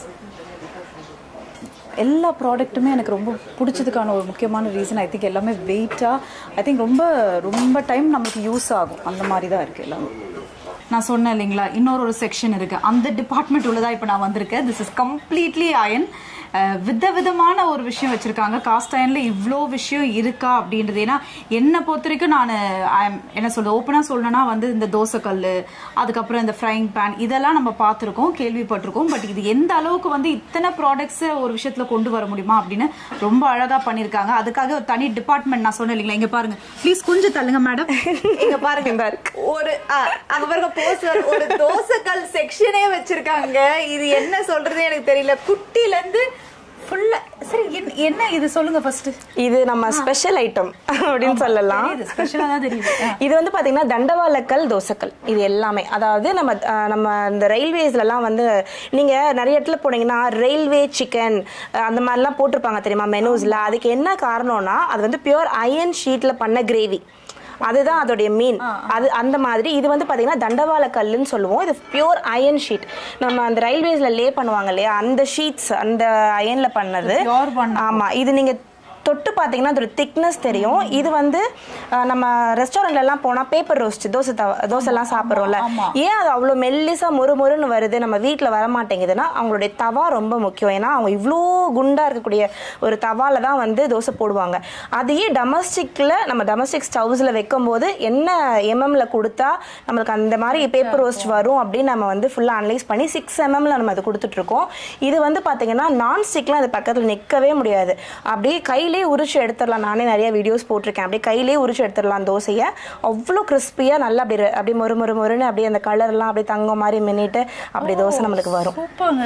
[SPEAKER 2] எல்லா ப்ராடக்ட்டுமே எனக்கு ரொம்ப பிடிச்சதுக்கான ஒரு முக்கியமான ரீசன் ஐ திங்க் எல்லாமே வெயிட்டாக ஐ திங்க் ரொம்ப ரொம்ப டைம் நமக்கு யூஸ் ஆகும் அந்த மாதிரி தான் இருக்குது எல்லாமே நான் சொன்னேன் இல்லைங்களா இன்னொரு ஒரு செக்ஷன் இருக்கு அந்த டிபார்ட்மெண்ட் உள்ளதா இப்போ நான் வந்திருக்கேன் திஸ் இஸ் கம்ப்ளீட்லி அயன் வித விதமான ஒரு விஷயம் வச்சிருக்காங்க காஸ்ட் அயன்ல இவ்வளோ விஷயம் இருக்கா அப்படின்றது ஏன்னா என்னை பொறுத்த வரைக்கும் நான் என்ன சொல்றது ஓப்பனாக சொல்லணும்னா வந்து இந்த தோசைக்கல் அதுக்கப்புறம் இந்த ஃப்ரைங் பேன் இதெல்லாம் நம்ம பார்த்துருக்கோம் கேள்விப்பட்டிருக்கோம் பட் இது எந்த அளவுக்கு வந்து இத்தனை ப்ராடக்ட்ஸ் ஒரு விஷயத்துல கொண்டு வர முடியுமா அப்படின்னு ரொம்ப அழகா பண்ணிருக்காங்க அதுக்காக ஒரு தனி டிபார்ட்மெண்ட் நான் சொன்னேன் இல்லைங்களா இங்க பாருங்க ப்ளீஸ் கொஞ்சம் தள்ளுங்க மேடம் இங்க பாருங்க ஒரு ஆ, அங்க பாருங்க போஸ்டர் ஒரு தோசைக்கல் செக்ஷனே வச்சிருக்காங்க இது என்ன சொல்றது எனக்கு தெரியல குட்டில இருந்து ஃபுல்லா சரி என்ன- என்ன இது சொல்லுங்க ஃபர்ஸ்ட்
[SPEAKER 1] இது நம்ம ஸ்பெஷல் ஐட்டம் அப்படின்னு சொல்லலாம்
[SPEAKER 2] தெரியுது ஸ்பெஷலா தான் தெரியுது ஆ.
[SPEAKER 1] இது வந்து பாத்தீங்கன்னா தண்டவாளக்கல் தோசைக்கல் இது எல்லாமே அதாவது நம்ம அஹ், நம்ம இந்த ரயில்வேஸ்லலாம் வந்து நீங்க நிறைய இடத்துல போனீங்கன்னா ரயில்வே சிக்கன் அந்த மாதிரிலாம் போட்டிருப்பாங்க தெரியுமா மெனூஸ்ல அதுக்கு என்ன காரணம்னா அது வந்து பியூர் அயன் ஷீட்ல பண்ண கிரேவி அதுதான் அதோடைய மீன் அது அந்த மாதிரி இது வந்து பாத்தீங்கன்னா தண்டவாள கல்லுன்னு சொல்லுவோம் இது பியூர் அயன் ஷீட் நம்ம அந்த ரயில்வேஸ்ல லே பண்ணுவாங்க இல்லையா அந்த ஷீட்ஸ் அந்த அயன்ல பண்ணது
[SPEAKER 2] Pure பண்ண
[SPEAKER 1] ஆமா இது நீங்க தொட்டு பார்த்தீங்கன்னா அதோட திக்னஸ் தெரியும் இது வந்து அஹ், நம்ம ரெஸ்டாரண்ட்ல எல்லாம் போனா பேப்பர் ரோஸ்ட் தோசை தவ தோசை எல்லாம் சாப்பிட்றோம்ல
[SPEAKER 2] ஆமா.
[SPEAKER 1] ஏன் அது அவ்வளோ மெல்லிசா மொறு மொறுன்னு வருது நம்ம வீட்டில் வர மாட்டேங்குதுன்னா அவங்களுடைய தவா ரொம்ப முக்கியம் ஏன்னா அவங்க இவ்வளோ குண்டா இருக்கக்கூடிய ஒரு தவால தான் வந்து தோசை போடுவாங்க அதையே டொமஸ்டிக்ல நம்ம டொமஸ்டிக் ஸ்டவ்ஸில் வைக்கும்போது என்ன எம்எம்ல கொடுத்தா நம்மளுக்கு அந்த மாதிரி பேப்பர் ரோஸ்ட் வரும் அப்படின்னு நம்ம வந்து ஃபுல்லாக அனலைஸ் பண்ணி சிக்ஸ் எம்எம்ல நம்ம அது கொடுத்துட்டு இருக்கோம் இது வந்து பார்த்தீங்கன்னா நான் ஸ்டிக்லாம் அது பக்கத்தில் நிற்கவே முடியாது அப்படியே கையிலே உரிச்சு எடுத்துடலாம் நானே நிறைய வீடியோஸ் போட்டிருக்கேன் அப்படியே கையிலே உரிச்சு எடுத்துடலாம் தோசையை அவ்வளோ கிறிஸ்பியாக நல்லா அப்படி ர- அப்படியே மொறு மொறு மொறுன்னு அப்படியே அந்த கலர்லாம் அப்படியே தங்கம் மாதிரி மின்னிட்டு அப்படி தோசை நம்மளுக்கு வரும்
[SPEAKER 2] சூப்பர்ங்க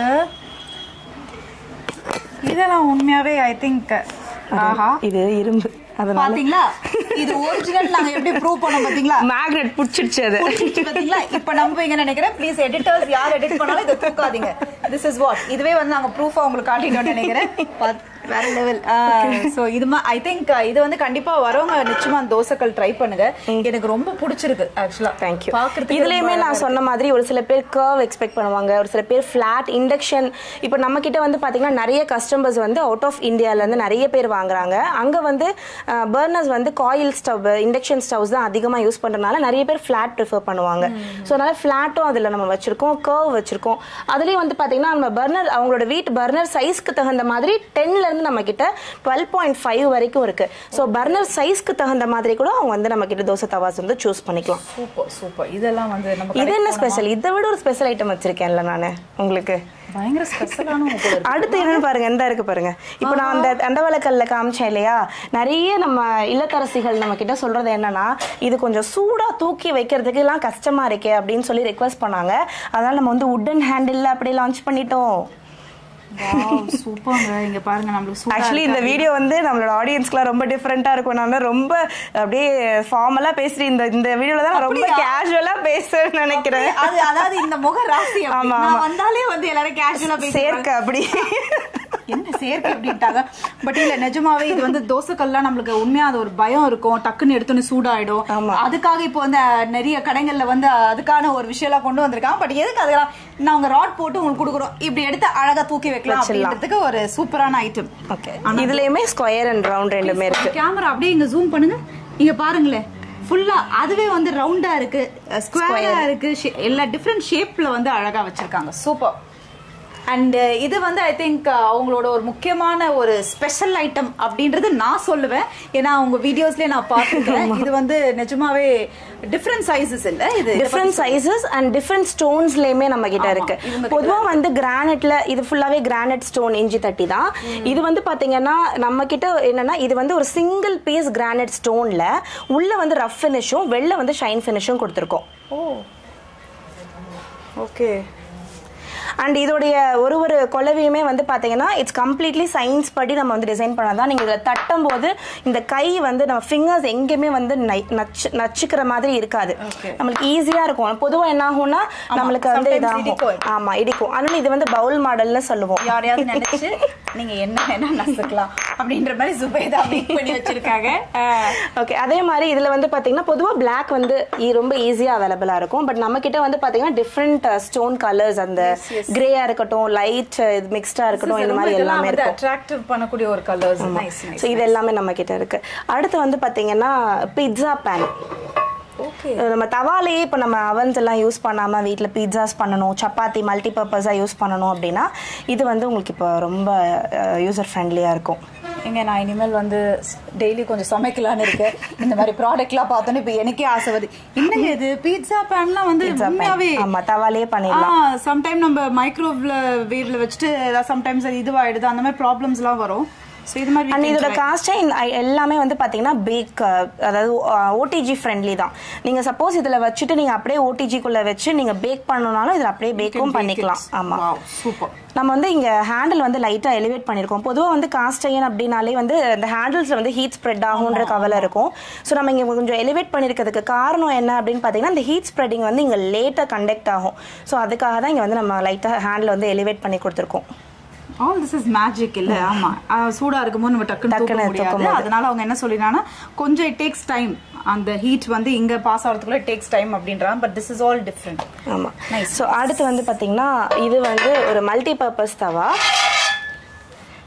[SPEAKER 2] இதெல்லாம் உண்மையாவே ஐ திங்க் ஆஹா
[SPEAKER 1] இது இரும்பு அதனால
[SPEAKER 2] பாத்தீங்களா இது ஒரிஜினல் நாங்க எப்படி ப்ரூவ் பண்ணோம் பாத்தீங்களா
[SPEAKER 1] மேக்னெட் பிடிச்சிடுச்சு அது
[SPEAKER 2] புரிஞ்சுச்சு பாத்தீங்களா இப்ப நம்புவீங்க நினைக்கிறேன் ப்ளீஸ் எடிட்டர்ஸ் யார் எடிட் பண்ணாலும் இதை தூக்காதீங்க திஸ் இஸ் வாட் இதுவே வந்து நாங்க ப்ரூஃபா உங்களுக்கு காட்டிட்டோம்னு நினைக்கிறேன் பாத்- வேற லெவல் சோ இது ஐ திங்க் இது வந்து கண்டிப்பா வரவங்க நிச்சயமா அந்த தோசைகள் ட்ரை பண்ணுங்க எனக்கு ரொம்ப பிடிச்சிருக்கு ஆக்சுவலா
[SPEAKER 1] தேங்க்யூ
[SPEAKER 2] பாக்குறதுக்கு
[SPEAKER 1] இதுலயுமே
[SPEAKER 2] ரொம்ப
[SPEAKER 1] நான் சொன்ன மாதிரி ஒரு சில பேர் கர்வ் எக்ஸ்பெக்ட் பண்ணுவாங்க ஒரு சில பேர் ஃபிளாட் இண்டக்ஷன் இப்போ நம்ம கிட்ட வந்து பாத்தீங்கன்னா நிறைய கஸ்டமர்ஸ் வந்து அவுட் ஆஃப் இந்தியால இருந்து நிறைய பேர் வாங்குறாங்க அங்க வந்து பர்னர்ஸ் வந்து காயில் ஸ்டவ் இண்டக்ஷன் ஸ்டவ்ஸ் தான் அதிகமா யூஸ் பண்றதுனால நிறைய பேர் ஃபிளாட் ப்ரிஃபர் பண்ணுவாங்க ஸோ அதனால ஃபிளாட்டும் அதுல நம்ம வச்சிருக்கோம் கர்வ் வச்சிருக்கோம் அதுலயும் வந்து பாத்தீங்கன்னா நம்ம பர்னர் அவங்களோட வீட் பர்னர் சைஸ்க்கு தகுந்த மாதிரி டென்ல இருந்து நம்ம கிட்ட டுவெல் பாயிண்ட் ஃபைவ் வரைக்கும் இருக்கு ஸோ பர்னர் சைஸ்க்கு தகுந்த மாதிரி கூட அவங்க வந்து நம்ம கிட்ட தோசை தவாஸ் வந்து சூஸ் பண்ணிக்கலாம்
[SPEAKER 2] சூப்பர் சூப்பர் இதெல்லாம் வந்து நம்ம
[SPEAKER 1] இது
[SPEAKER 2] கடைக்கு
[SPEAKER 1] என்ன
[SPEAKER 2] போனோமா?
[SPEAKER 1] ஸ்பெஷல் இதை விட ஒரு ஸ்பெஷல் ஐட்டம் வச்சிருக்கேன்ல நானு உங்களுக்கு
[SPEAKER 2] பயங்கர ஸ்பெஷலான உங்க கூட இருக்கு.
[SPEAKER 1] அடுத்து என்னன்னு பாருங்க எந்த இருக்கு பாருங்க இப்போ நான் அந்த தண்டவளக்கல்ல காமிச்சேன் இல்லையா நிறைய நம்ம இல்லத்தரசிகள் நம்ம கிட்ட சொல்றது என்னன்னா இது கொஞ்சம் சூடா தூக்கி வைக்கிறதுக்கு எல்லாம் கஷ்டமா இருக்கே அப்படின்னு சொல்லி ரெக்வஸ்ட் பண்ணாங்க அதனால நம்ம வந்து உட்டன் ஹேண்டில் அப்படியே லான்ச் பண்ணிட்டோம்
[SPEAKER 2] Wow, சூப்பர்ங்க இங்க பாருங்க நம்மளுக்கு சூப்பரா
[SPEAKER 1] ஆக்சுவலி இந்த வீடியோ வந்து நம்மளோட ஆடியன்ஸ்க்குலாம் ரொம்ப டிஃப்ரெண்டா இருக்கும் நான் ரொம்ப அப்படியே ஃபார்மலா பேசுறேன் இந்த இந்த வீடியோல தான் நான் ரொம்ப
[SPEAKER 2] அப்படியா?
[SPEAKER 1] கேஷுவலா பேசுறேன்னு நினைக்கிறேன்
[SPEAKER 2] அது அதாவது இந்த முக ராசி அப்படி.
[SPEAKER 1] ஆமா,
[SPEAKER 2] நான்
[SPEAKER 1] ஆமா.
[SPEAKER 2] வந்தாலே வந்து எல்லாரும் கேஷுவலா பேசுறாங்க
[SPEAKER 1] சேர்க்க அப்படி
[SPEAKER 2] என்ன சேர்க்கை அப்படின்ட்டாங்க பட் இல்ல நிஜமாவே இது வந்து தோசைக்கல்லாம் நம்மளுக்கு உண்மையா அது ஒரு பயம் இருக்கும் டக்குன்னு எடுத்தோன்னு சூடாயிடும்
[SPEAKER 1] ஆமா.
[SPEAKER 2] அதுக்காக இப்போ வந்து அஹ், நிறைய கடைகள்ல வந்து அதுக்கான ஒரு விஷயம் எல்லாம் கொண்டு வந்திருக்காங்க பட் எதுக்கு அதெல்லாம் நாங்க ராட் போட்டு உங்களுக்கு கொடுக்குறோம் இப்படி எடுத்து அழகா தூக்கி வைக்கலாம்
[SPEAKER 1] வச்சிடலாம்.
[SPEAKER 2] அப்படின்றதுக்கு ஒரு சூப்பரான ஐட்டம்
[SPEAKER 1] ஓகே இதுலயுமே ஸ்கொயர் அண்ட் ரவுண்ட் ரெண்டுமே இருக்கு
[SPEAKER 2] கேமரா அப்படியே இங்க ஜூம் பண்ணுங்க இங்க பாருங்களேன் ஃபுல்லா அதுவே வந்து ரவுண்டா இருக்கு ஸ்கொயரா இருக்கு ஷே- எல்லா டிஃப்ரெண்ட் ஷேப்ல வந்து அழகா வச்சிருக்காங்க சூப்பர் அண்ட் இது வந்து ஐ திங்க் அவங்களோட ஒரு முக்கியமான ஒரு ஸ்பெஷல் ஐட்டம் அப்படின்றது நான் சொல்லுவேன் ஏன்னா அவங்க வீடியோஸ்லயே நான் பார்த்துருக்கேன் இது வந்து நிஜமாவே டிஃப்ரெண்ட் சைஸஸ் இல்ல இது
[SPEAKER 1] டிஃப்ரெண்ட் சைஸஸ் அண்ட் டிஃப்ரெண்ட் ஸ்டோன்ஸ்லயுமே நம்ம கிட்ட இருக்கு
[SPEAKER 2] இவங்க
[SPEAKER 1] பொதுவா வந்து கிரானைட்ல இது ஃபுல்லாவே கிரானைட் ஸ்டோன் இஞ்சி தட்டி தான் இது வந்து பாத்தீங்கன்னா நம்ம கிட்ட என்னன்னா இது வந்து ஒரு சிங்கிள் பீஸ் கிரானைட் ஸ்டோன்ல உள்ள வந்து ரஃப் ஃபினிஷும் வெளில வந்து ஷைன் ஃபினிஷும் கொடுத்துருக்கோம்
[SPEAKER 2] ஓ ஓகே
[SPEAKER 1] அண்ட் இதோடைய ஒரு ஒரு கொலவையுமே வந்து பாத்தீங்கன்னா இட்ஸ் கம்ப்ளீட்லி சயின்ஸ் படி நம்ம வந்து டிசைன் பண்ணதான் நீங்க இதில் தட்டும் போது இந்த கை வந்து நம்ம ஃபிங்கர்ஸ் எங்கேயுமே வந்து நை- நச்சு நச்சுக்கிற மாதிரி இருக்காது
[SPEAKER 2] Okay.
[SPEAKER 1] நம்மளுக்கு ஈஸியா இருக்கும் பொதுவா என்ன ஆகும்னா நம்மளுக்கு வந்து
[SPEAKER 2] sometimes
[SPEAKER 1] இதாகும்
[SPEAKER 2] இடிக்கும்.
[SPEAKER 1] ஆமா இடிக்கும் அதனால இது வந்து பவுல் மாடல்னு சொல்லுவோம்
[SPEAKER 2] யாரையாவது நினைச்சு நீங்க என்ன வேணா நசுக்கலாம் அப்படின்ற மாதிரி சுபேதா மேக் பண்ணி வச்சிருக்காங்க அஹ்,
[SPEAKER 1] ஓகே அதே மாதிரி இதுல வந்து பாத்தீங்கன்னா பொதுவா Black வந்து ஈ- ரொம்ப ஈஸியா அவைலபிளா இருக்கும் பட் நம்ம கிட்ட வந்து பாத்தீங்கன்னா டிஃப்ரெண்ட் ஸ்டோன் கலர்ஸ் அந்த கிரேயா இருக்கட்டும் லைட் மிக்ஸ்டா இருக்கட்டும் இந்த மாதிரி
[SPEAKER 2] இதெல்லாம்
[SPEAKER 1] எல்லாமே
[SPEAKER 2] வந்து
[SPEAKER 1] இருக்கும்
[SPEAKER 2] அட்ராக்டிவ் பண்ணக்கூடிய ஒரு கலர்ஸ் நைஸ் நைஸ்
[SPEAKER 1] ஸோ இது எல்லாமே நம்ம கிட்ட இருக்கு அடுத்து வந்து பாத்தீங்கன்னா பிட்சா பேன்
[SPEAKER 2] ஓகே
[SPEAKER 1] நம்ம தவாலேயே இப்போ நம்ம அவன்ஸ் எல்லாம் யூஸ் பண்ணாம வீட்டில் பீட்சாஸ் பண்ணணும் சப்பாத்தி மல்டி பர்பஸாக யூஸ் பண்ணணும் அப்படின்னா இது வந்து உங்களுக்கு இப்போ ரொம்ப யூசர் ஃப்ரெண்ட்லியாக இருக்கும்
[SPEAKER 2] எங்க நான் இனிமேல் வந்து டெய்லி கொஞ்சம் சமைக்கலாம்னு இருக்கேன் இந்த மாதிரி ப்ராடக்ட்லாம் பார்த்தோன்னே இப்போ எனக்கே ஆசை வருது என்னங்க இது பீட்சா பேன்லாம் வந்து
[SPEAKER 1] Pizza pan.
[SPEAKER 2] உண்மையாவே
[SPEAKER 1] ஆமா தவாலேயே பண்ணிடலாம்
[SPEAKER 2] சம்டைம் நம்ம மைக்ரோவ்ல வேவ்ல வச்சுட்டு சம்டைம்ஸ் அது இதுவாயிடுது அந்த மாதிரி ப்ராப்ளம்ஸ்லாம் வரும் ஸோ இது மாதிரி we
[SPEAKER 1] அண்ட்
[SPEAKER 2] can
[SPEAKER 1] இதோட
[SPEAKER 2] try.
[SPEAKER 1] காஸ்டே எல்லாமே வந்து பாத்தீங்கன்னா பேக் அதாவது ஓடிஜி ஃப்ரெண்ட்லி தான் நீங்க சப்போஸ் இதுல வச்சுட்டு நீங்க அப்படியே ஓடிஜிக்குள்ள வச்சு நீங்க பேக் பண்ணணும்னாலும் இதுல அப்படியே பேக்கும் பண்ணிக்கலாம் ஆமா
[SPEAKER 2] Wow, super.
[SPEAKER 1] நம்ம வந்து இங்க ஹேண்டில் வந்து லைட்டா எலிவேட் பண்ணிருக்கோம் பொதுவா வந்து காஸ்ட் அயன் அப்படின்னாலே வந்து இந்த ஹேண்டில்ஸ்ல வந்து ஹீட் ஸ்ப்ரெட் ஆகுன்ற கவலை இருக்கும் ஸோ நம்ம இங்க கொஞ்சம் எலிவேட் பண்ணிருக்கிறதுக்கு காரணம் என்ன அப்படின்னு பாத்தீங்கன்னா இந்த ஹீட் ஸ்ப்ரெடிங் வந்து இங்க லேட்டா கண்டக்ட் ஆகும் ஸோ அதுக்காக தான் இங்க வந்து நம்ம லைட்டா ஹேண்டில் வந்து எலிவேட் பண்ணி கொடுத்துருக்கோம்
[SPEAKER 2] ஆல் திஸ் இஸ் மேஜிக் இல்ல ஆமா அஹ் சூடா இருக்கும்போது நம்ம டக்குன்னு தூக்க
[SPEAKER 1] டக்குன்னு
[SPEAKER 2] முடியாது
[SPEAKER 1] தூக்க
[SPEAKER 2] அதனால அவங்க என்ன சொல்லிடுறாங்கன்னா கொஞ்சம் இட் டேக்ஸ் டைம் அந்த ஹீட் வந்து இங்க பாஸ் ஆகிறதுக்குள்ள டேக்ஸ் டைம் அப்படின்றாங்க but this is all different
[SPEAKER 1] ஆமா
[SPEAKER 2] Nice.
[SPEAKER 1] ஸோ அடுத்து வந்து பாத்தீங்கன்னா இது வந்து ஒரு மல்டி பர்பஸ் தவா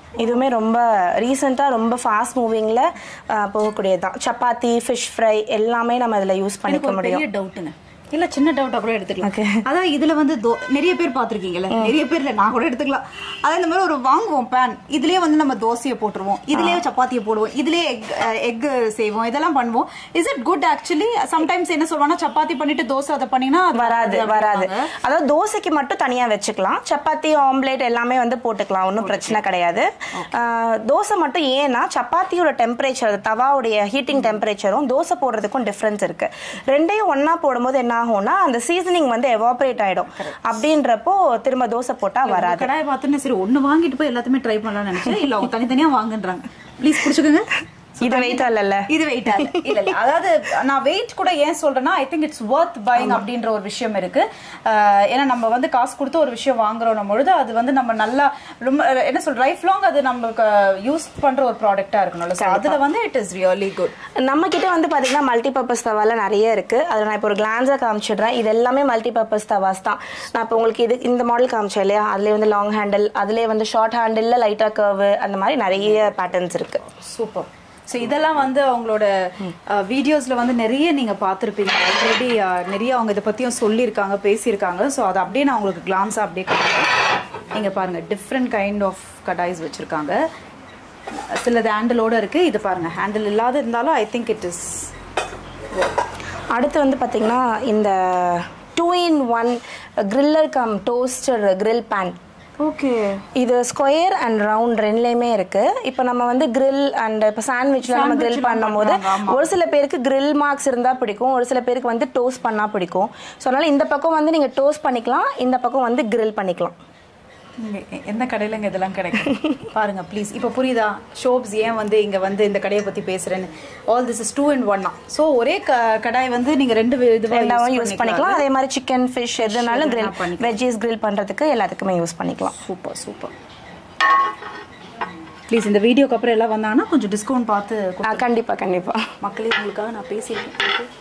[SPEAKER 1] இதுவுமே ரொம்ப ரீசெண்டாக ரொம்ப ஃபாஸ்ட் மூவிங்கில் போகக்கூடியது தான் சப்பாத்தி ஃபிஷ் ஃப்ரை எல்லாமே நம்ம இதில் யூஸ்
[SPEAKER 2] எனக்கு
[SPEAKER 1] பண்ணிக்க
[SPEAKER 2] ஒரு
[SPEAKER 1] முடியும்
[SPEAKER 2] பெரிய டவுட்டுங்க இல்ல சின்ன டவுட்டா கூட எடுத்துக்கலாம்
[SPEAKER 1] Okay.
[SPEAKER 2] அதான் இதுல வந்து தோ- நிறைய பேர் பாத்திருக்கீங்கல்ல நிறைய பேர் இல்ல நான் கூட எடுத்துக்கலாம் அதான் இந்த மாதிரி ஒரு வாங்குவோம் பேன் இதுலயே வந்து நம்ம தோசையை போட்டுருவோம் இதுலயே சப்பாத்தியை போடுவோம் இதுலயே எக் எக் செய்வோம் இதெல்லாம் பண்ணுவோம் is it good actually sometimes என்ன சொல்லுவாங்கன்னா சப்பாத்தி பண்ணிட்டு தோசை அதை பண்ணினா அது
[SPEAKER 1] வராது
[SPEAKER 2] அப்படிம்பாங்க.
[SPEAKER 1] வராது அதாவது தோசைக்கு மட்டும் தனியா வச்சுக்கலாம் சப்பாத்தி ஆம்லேட் எல்லாமே வந்து போட்டுக்கலாம் ஒன்றும் பிரச்சனை கிடையாது ஆஹ், தோசை மட்டும் ஏன்னா சப்பாத்தியோட டெம்பரேச்சர் தவாவுடைய ஹீட்டிங் டெம்பரேச்சரும் தோசை போடுறதுக்கும் டிஃப்ரென்ஸ் இருக்கு ரெண்டையும் ஒண்ணா போடும்போது என்ன ஆகும்னா அந்த சீசனிங் வந்து எவாபரேட் ஆயிடும் அப்படின்றப்போ திரும்ப தோசை போட்டா
[SPEAKER 2] ஒரு
[SPEAKER 1] வராது
[SPEAKER 2] கடாயை பார்த்துன்னு சரி ஒண்ணு வாங்கிட்டு போய் எல்லாத்தையுமே ட்ரை பண்ணலாம்னு நினைச்சேன் இல்ல அவங்க தனித்தனியா வாங்குன்றாங்க ப்ளீஸ் புடிச்சுக்கோங்க
[SPEAKER 1] இது வெயிட் இல்ல
[SPEAKER 2] இது வெயிட் ஆகல இல்ல இல்ல அதாவது நான் வெயிட் கூட ஏன் சொல்றேன்னா I think it's worth buying அப்படின்ற ஒரு விஷயம் இருக்கு அஹ் ஏன்னா நம்ம வந்து காசு கொடுத்து ஒரு விஷயம் வாங்குறோம் பொழுது அது வந்து நம்ம நல்லா ரொம்ப என்ன சொல்ற லைஃப் லாங் அது நமக்கு யூஸ் பண்ற ஒரு ப்ராடக்ட்டா இருக்கணும்ல So அதுல வந்து இட் இஸ் ரியலி குட்
[SPEAKER 1] நம்ம கிட்ட வந்து பாத்தீங்கன்னா மல்டி பர்பஸ் தவால நிறைய இருக்கு அதுல நான் இப்போ ஒரு கிளான்ஸா காமிச்சிடுறேன் இது எல்லாமே மல்டி பர்பஸ் தவாஸ் தான் நான் இப்போ உங்களுக்கு இது இந்த மாடல் காமிச்சேன் இல்லையா அதுலயே வந்து லாங் ஹேண்டில் அதுலயே வந்து ஷார்ட் ஹேண்டில்ல லைட்டா கர்வ் அந்த மாதிரி நிறைய பேட்டர்ன்ஸ் இருக்கு
[SPEAKER 2] சூப்பர் ஸோ இதெல்லாம் வந்து அவங்களோட வீடியோஸ்ல வந்து நிறைய நீங்க பார்த்துருப்பீங்க ஆல்ரெடி நிறைய அவங்க இதை பத்தியும் சொல்லியிருக்காங்க பேசியிருக்காங்க ஸோ அதை அப்படியே நான் உங்களுக்கு கிளான்ஸா அப்படியே காட்டுறேன் நீங்க பாருங்க டிஃப்ரெண்ட் கைண்ட் ஆஃப் கடாய்ஸ் வச்சிருக்காங்க சிலது ஹேண்டிலோட இருக்கு இது பாருங்க ஹேண்டில் இல்லாத இருந்தாலும் ஐ திங்க் இட் இஸ்
[SPEAKER 1] அடுத்து வந்து பாத்தீங்கன்னா இந்த two in one griller cum toaster grill pan
[SPEAKER 2] okay
[SPEAKER 1] இது ஸ்கொயர் அண்ட் ரவுண்ட் ரெண்டுலேயுமே இருக்கு இப்போ நம்ம வந்து grill அண்ட் இப்போ சாண்ட்விச்ல நம்ம grill பண்ணும்போது ஒரு சில பேருக்கு grill மார்க்ஸ் இருந்தா பிடிக்கும் ஒரு சில பேருக்கு வந்து டோஸ்ட் பண்ணா பிடிக்கும் ஸோ அதனால இந்த பக்கம் வந்து நீங்க டோஸ்ட் பண்ணிக்கலாம் இந்த பக்கம் வந்து grill பண்ணிக்கலாம்
[SPEAKER 2] இங்க எ- எந்த கடையிலங்க இதெல்லாம் கிடைக்கும் பாருங்க ப்ளீஸ் இப்போ புரியுதா ஷோப்ஸ் ஏன் வந்து இங்க வந்து இந்த கடையை பத்தி பேசுறேன்னு all this is two and one so ஒரே க- கடாய் வந்து நீங்க ரெண்டு வி- இதுவா
[SPEAKER 1] ரெண்டாவும்
[SPEAKER 2] யூஸ்
[SPEAKER 1] யூஸ் பண்ணிக்கலாம் அதே மாதிரி சிக்கன் ஃபிஷ் எதுனாலும் grill
[SPEAKER 2] எதுனா பண்ணிக்கலாம்.
[SPEAKER 1] வெஜ்ஜீஸ் grill பண்றதுக்கு எல்லாத்துக்குமே யூஸ் பண்ணிக்கலாம்
[SPEAKER 2] சூப்பர் சூப்பர் ப்ளீஸ் இந்த வீடியோக்கு அப்புறம் எல்லாம் வந்தாங்கன்னா கொஞ்சம் டிஸ்கவுண்ட் பார்த்து கொடு-
[SPEAKER 1] ஆ, கண்டிப்பா கண்டிப்பா
[SPEAKER 2] மக்களே உங்களுக்காக நான் பேசியிருக்கேன்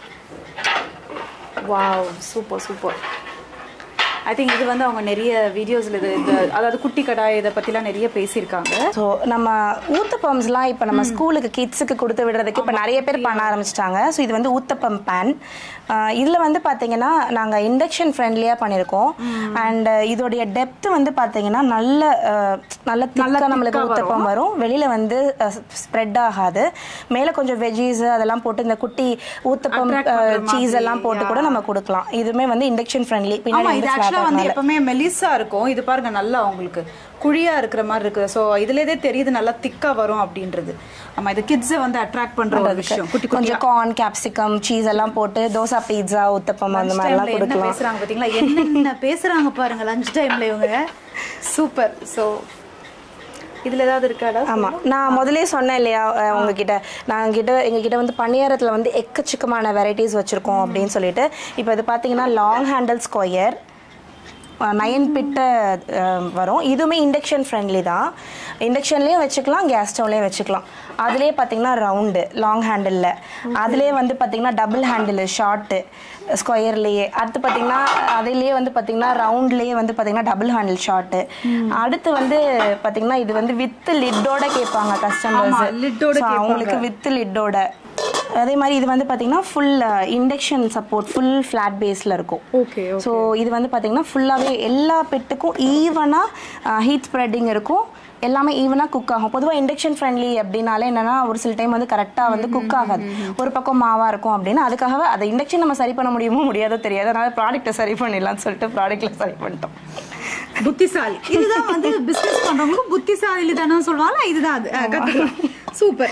[SPEAKER 2] wow super super I think இது வந்து அவங்க நிறைய வீடியோஸ்ல இது இந்த அதாவது குட்டி கடாய் இதை பத்திலாம் நிறைய பேசியிருக்காங்க
[SPEAKER 1] ஸோ நம்ம ஊத்தப்பம்ஸ்லாம் இப்போ நம்ம ஸ்கூலுக்கு கிட்ஸுக்கு கொடுத்து விடுறதுக்கு இப்போ நிறைய பேர் பண்ண ஆரம்பிச்சிட்டாங்க ஸோ இது வந்து ஊத்தப்பம் பேன் இதில் வந்து பார்த்தீங்கன்னா நாங்கள் இண்டக்ஷன் ஃப்ரெண்ட்லியாக பண்ணியிருக்கோம் அண்ட் இதோடைய டெப்த் வந்து பார்த்தீங்கன்னா நல்ல அஹ், நல்ல திக்காக நம்மளுக்கு ஊத்தப்பம் வரும் வெளியில் வந்து ஸ்ப்ரெட் ஆகாது மேலே கொஞ்சம் வெஜ்ஜீஸ் அதெல்லாம் போட்டு இந்த குட்டி ஊத்தப்பம்
[SPEAKER 2] Attract பண்ற
[SPEAKER 1] சீஸ்
[SPEAKER 2] மாதிரி,
[SPEAKER 1] எல்லாம் போட்டு கூட நம்ம கொடுக்கலாம் இதுவுமே வந்து இண்டக்ஷன் ஃப்ரெண்ட்லி
[SPEAKER 2] ஆமா
[SPEAKER 1] பின்னாடி
[SPEAKER 2] இது
[SPEAKER 1] வந்து
[SPEAKER 2] ஆக்சுவலா
[SPEAKER 1] flat
[SPEAKER 2] வந்து
[SPEAKER 1] ஆகறதுனால.
[SPEAKER 2] எப்பவுமே மெலிசா இருக்கும் இது பாருங்க நல்லா உங்களுக்கு குழியா இருக்கிற மாதிரி இருக்கு சோ இதுலயே தெரியுது நல்லா திக்கா வரும் அப்படின்றது ஆமா இது கிட்ஸை வந்து அட்ராக்ட் பண்ற ஒரு விஷயம் குட்டி குட்டி
[SPEAKER 1] கொஞ்சம் கார்ன் கேப்சிகம் சீஸ் எல்லாம் போட்டு தோசை பீட்சா உத்தப்பம் அந்த மாதிரிலாம்
[SPEAKER 2] டைம்ல என்ன
[SPEAKER 1] கொடுக்கலாம்
[SPEAKER 2] பேசுறாங்க பாத்தீங்களா என்னென்ன பேசுறாங்க பாருங்க லஞ்ச் டைம்ல இவங்க சூப்பர் சோ இதுல ஏதாவது இருக்காடா
[SPEAKER 1] ஆமா நான் முதல்லயே சொன்னேன் இல்லையா அஹ், உங்ககிட்ட நான் கிட்ட எங்க கிட்ட வந்து பணியாரத்துல வந்து எக்கச்சக்கமான வெரைட்டிஸ் வச்சிருக்கோம் அப்படின்னு சொல்லிட்டு இப்போ இது பாத்தீங்கன்னா லாங் ஹேண்டில் ஸ்கொயர் நயன் பிட்ட வரும் இதுவுமே இண்டக்ஷன் ஃப்ரெண்ட்லி தான் இண்டக்ஷன்லேயும் வச்சுக்கலாம் கேஸ் ஸ்டவ்லேயும் வச்சுக்கலாம் அதுலேயே பார்த்தீங்கன்னா ரவுண்டு லாங் ஹேண்டிலில் அதுலேயே வந்து பார்த்தீங்கன்னா டபுள் ஹேண்டில் ஷார்ட்டு ஸ்கொயர்லேயே அடுத்து பார்த்தீங்கன்னா அதுலேயே வந்து பார்த்தீங்கன்னா ரவுண்ட்லேயே வந்து பார்த்தீங்கன்னா டபுள் ஹேண்டில் ஷார்ட்டு அடுத்து வந்து பார்த்தீங்கன்னா இது வந்து வித் லிட்டோட கேட்பாங்க
[SPEAKER 2] ஆமா,
[SPEAKER 1] கஸ்டமர்ஸ்
[SPEAKER 2] lid ஓட கேட்பாங்க.
[SPEAKER 1] அவங்களுக்கு வித் லிட்டோட அதே மாதிரி இது வந்து பார்த்தீங்கன்னா full induction support full flat பேஸில் இருக்கும்
[SPEAKER 2] ஓகே
[SPEAKER 1] ஸோ இது வந்து பார்த்தீங்கன்னா ஃபுல்லாகவே எல்லா பெட்டுக்கும் ஈவனாக ஹீட் ஸ்ப்ரெட்டிங் இருக்கும் எல்லாமே ஈவனாக குக் ஆகும் பொதுவாக இண்டக்ஷன் ஃப்ரெண்ட்லி அப்படின்னாலே என்னன்னா ஒரு சில டைம் வந்து கரெக்டாக வந்து குக் ஆகாது ஒரு பக்கம் மாவாக இருக்கும் அப்படின்னா அதுக்காகவே அதை இண்டக்ஷன் நம்ம சரி பண்ண முடியுமோ முடியாதோ தெரியாது அதனால ப்ராடக்ட்டை சரி பண்ணிடலாம்னு சொல்லிட்டு ப்ராடக்ட்ல சரி பண்ணிட்டோம்
[SPEAKER 2] புத்திசாலி இதுதான் வந்து பிசினஸ் பண்றவங்களுக்கு புத்திசாலி தானே சொல்லுவாங்க இதுதான் அது அஹ், கத்துக்கலாம் சூப்பர்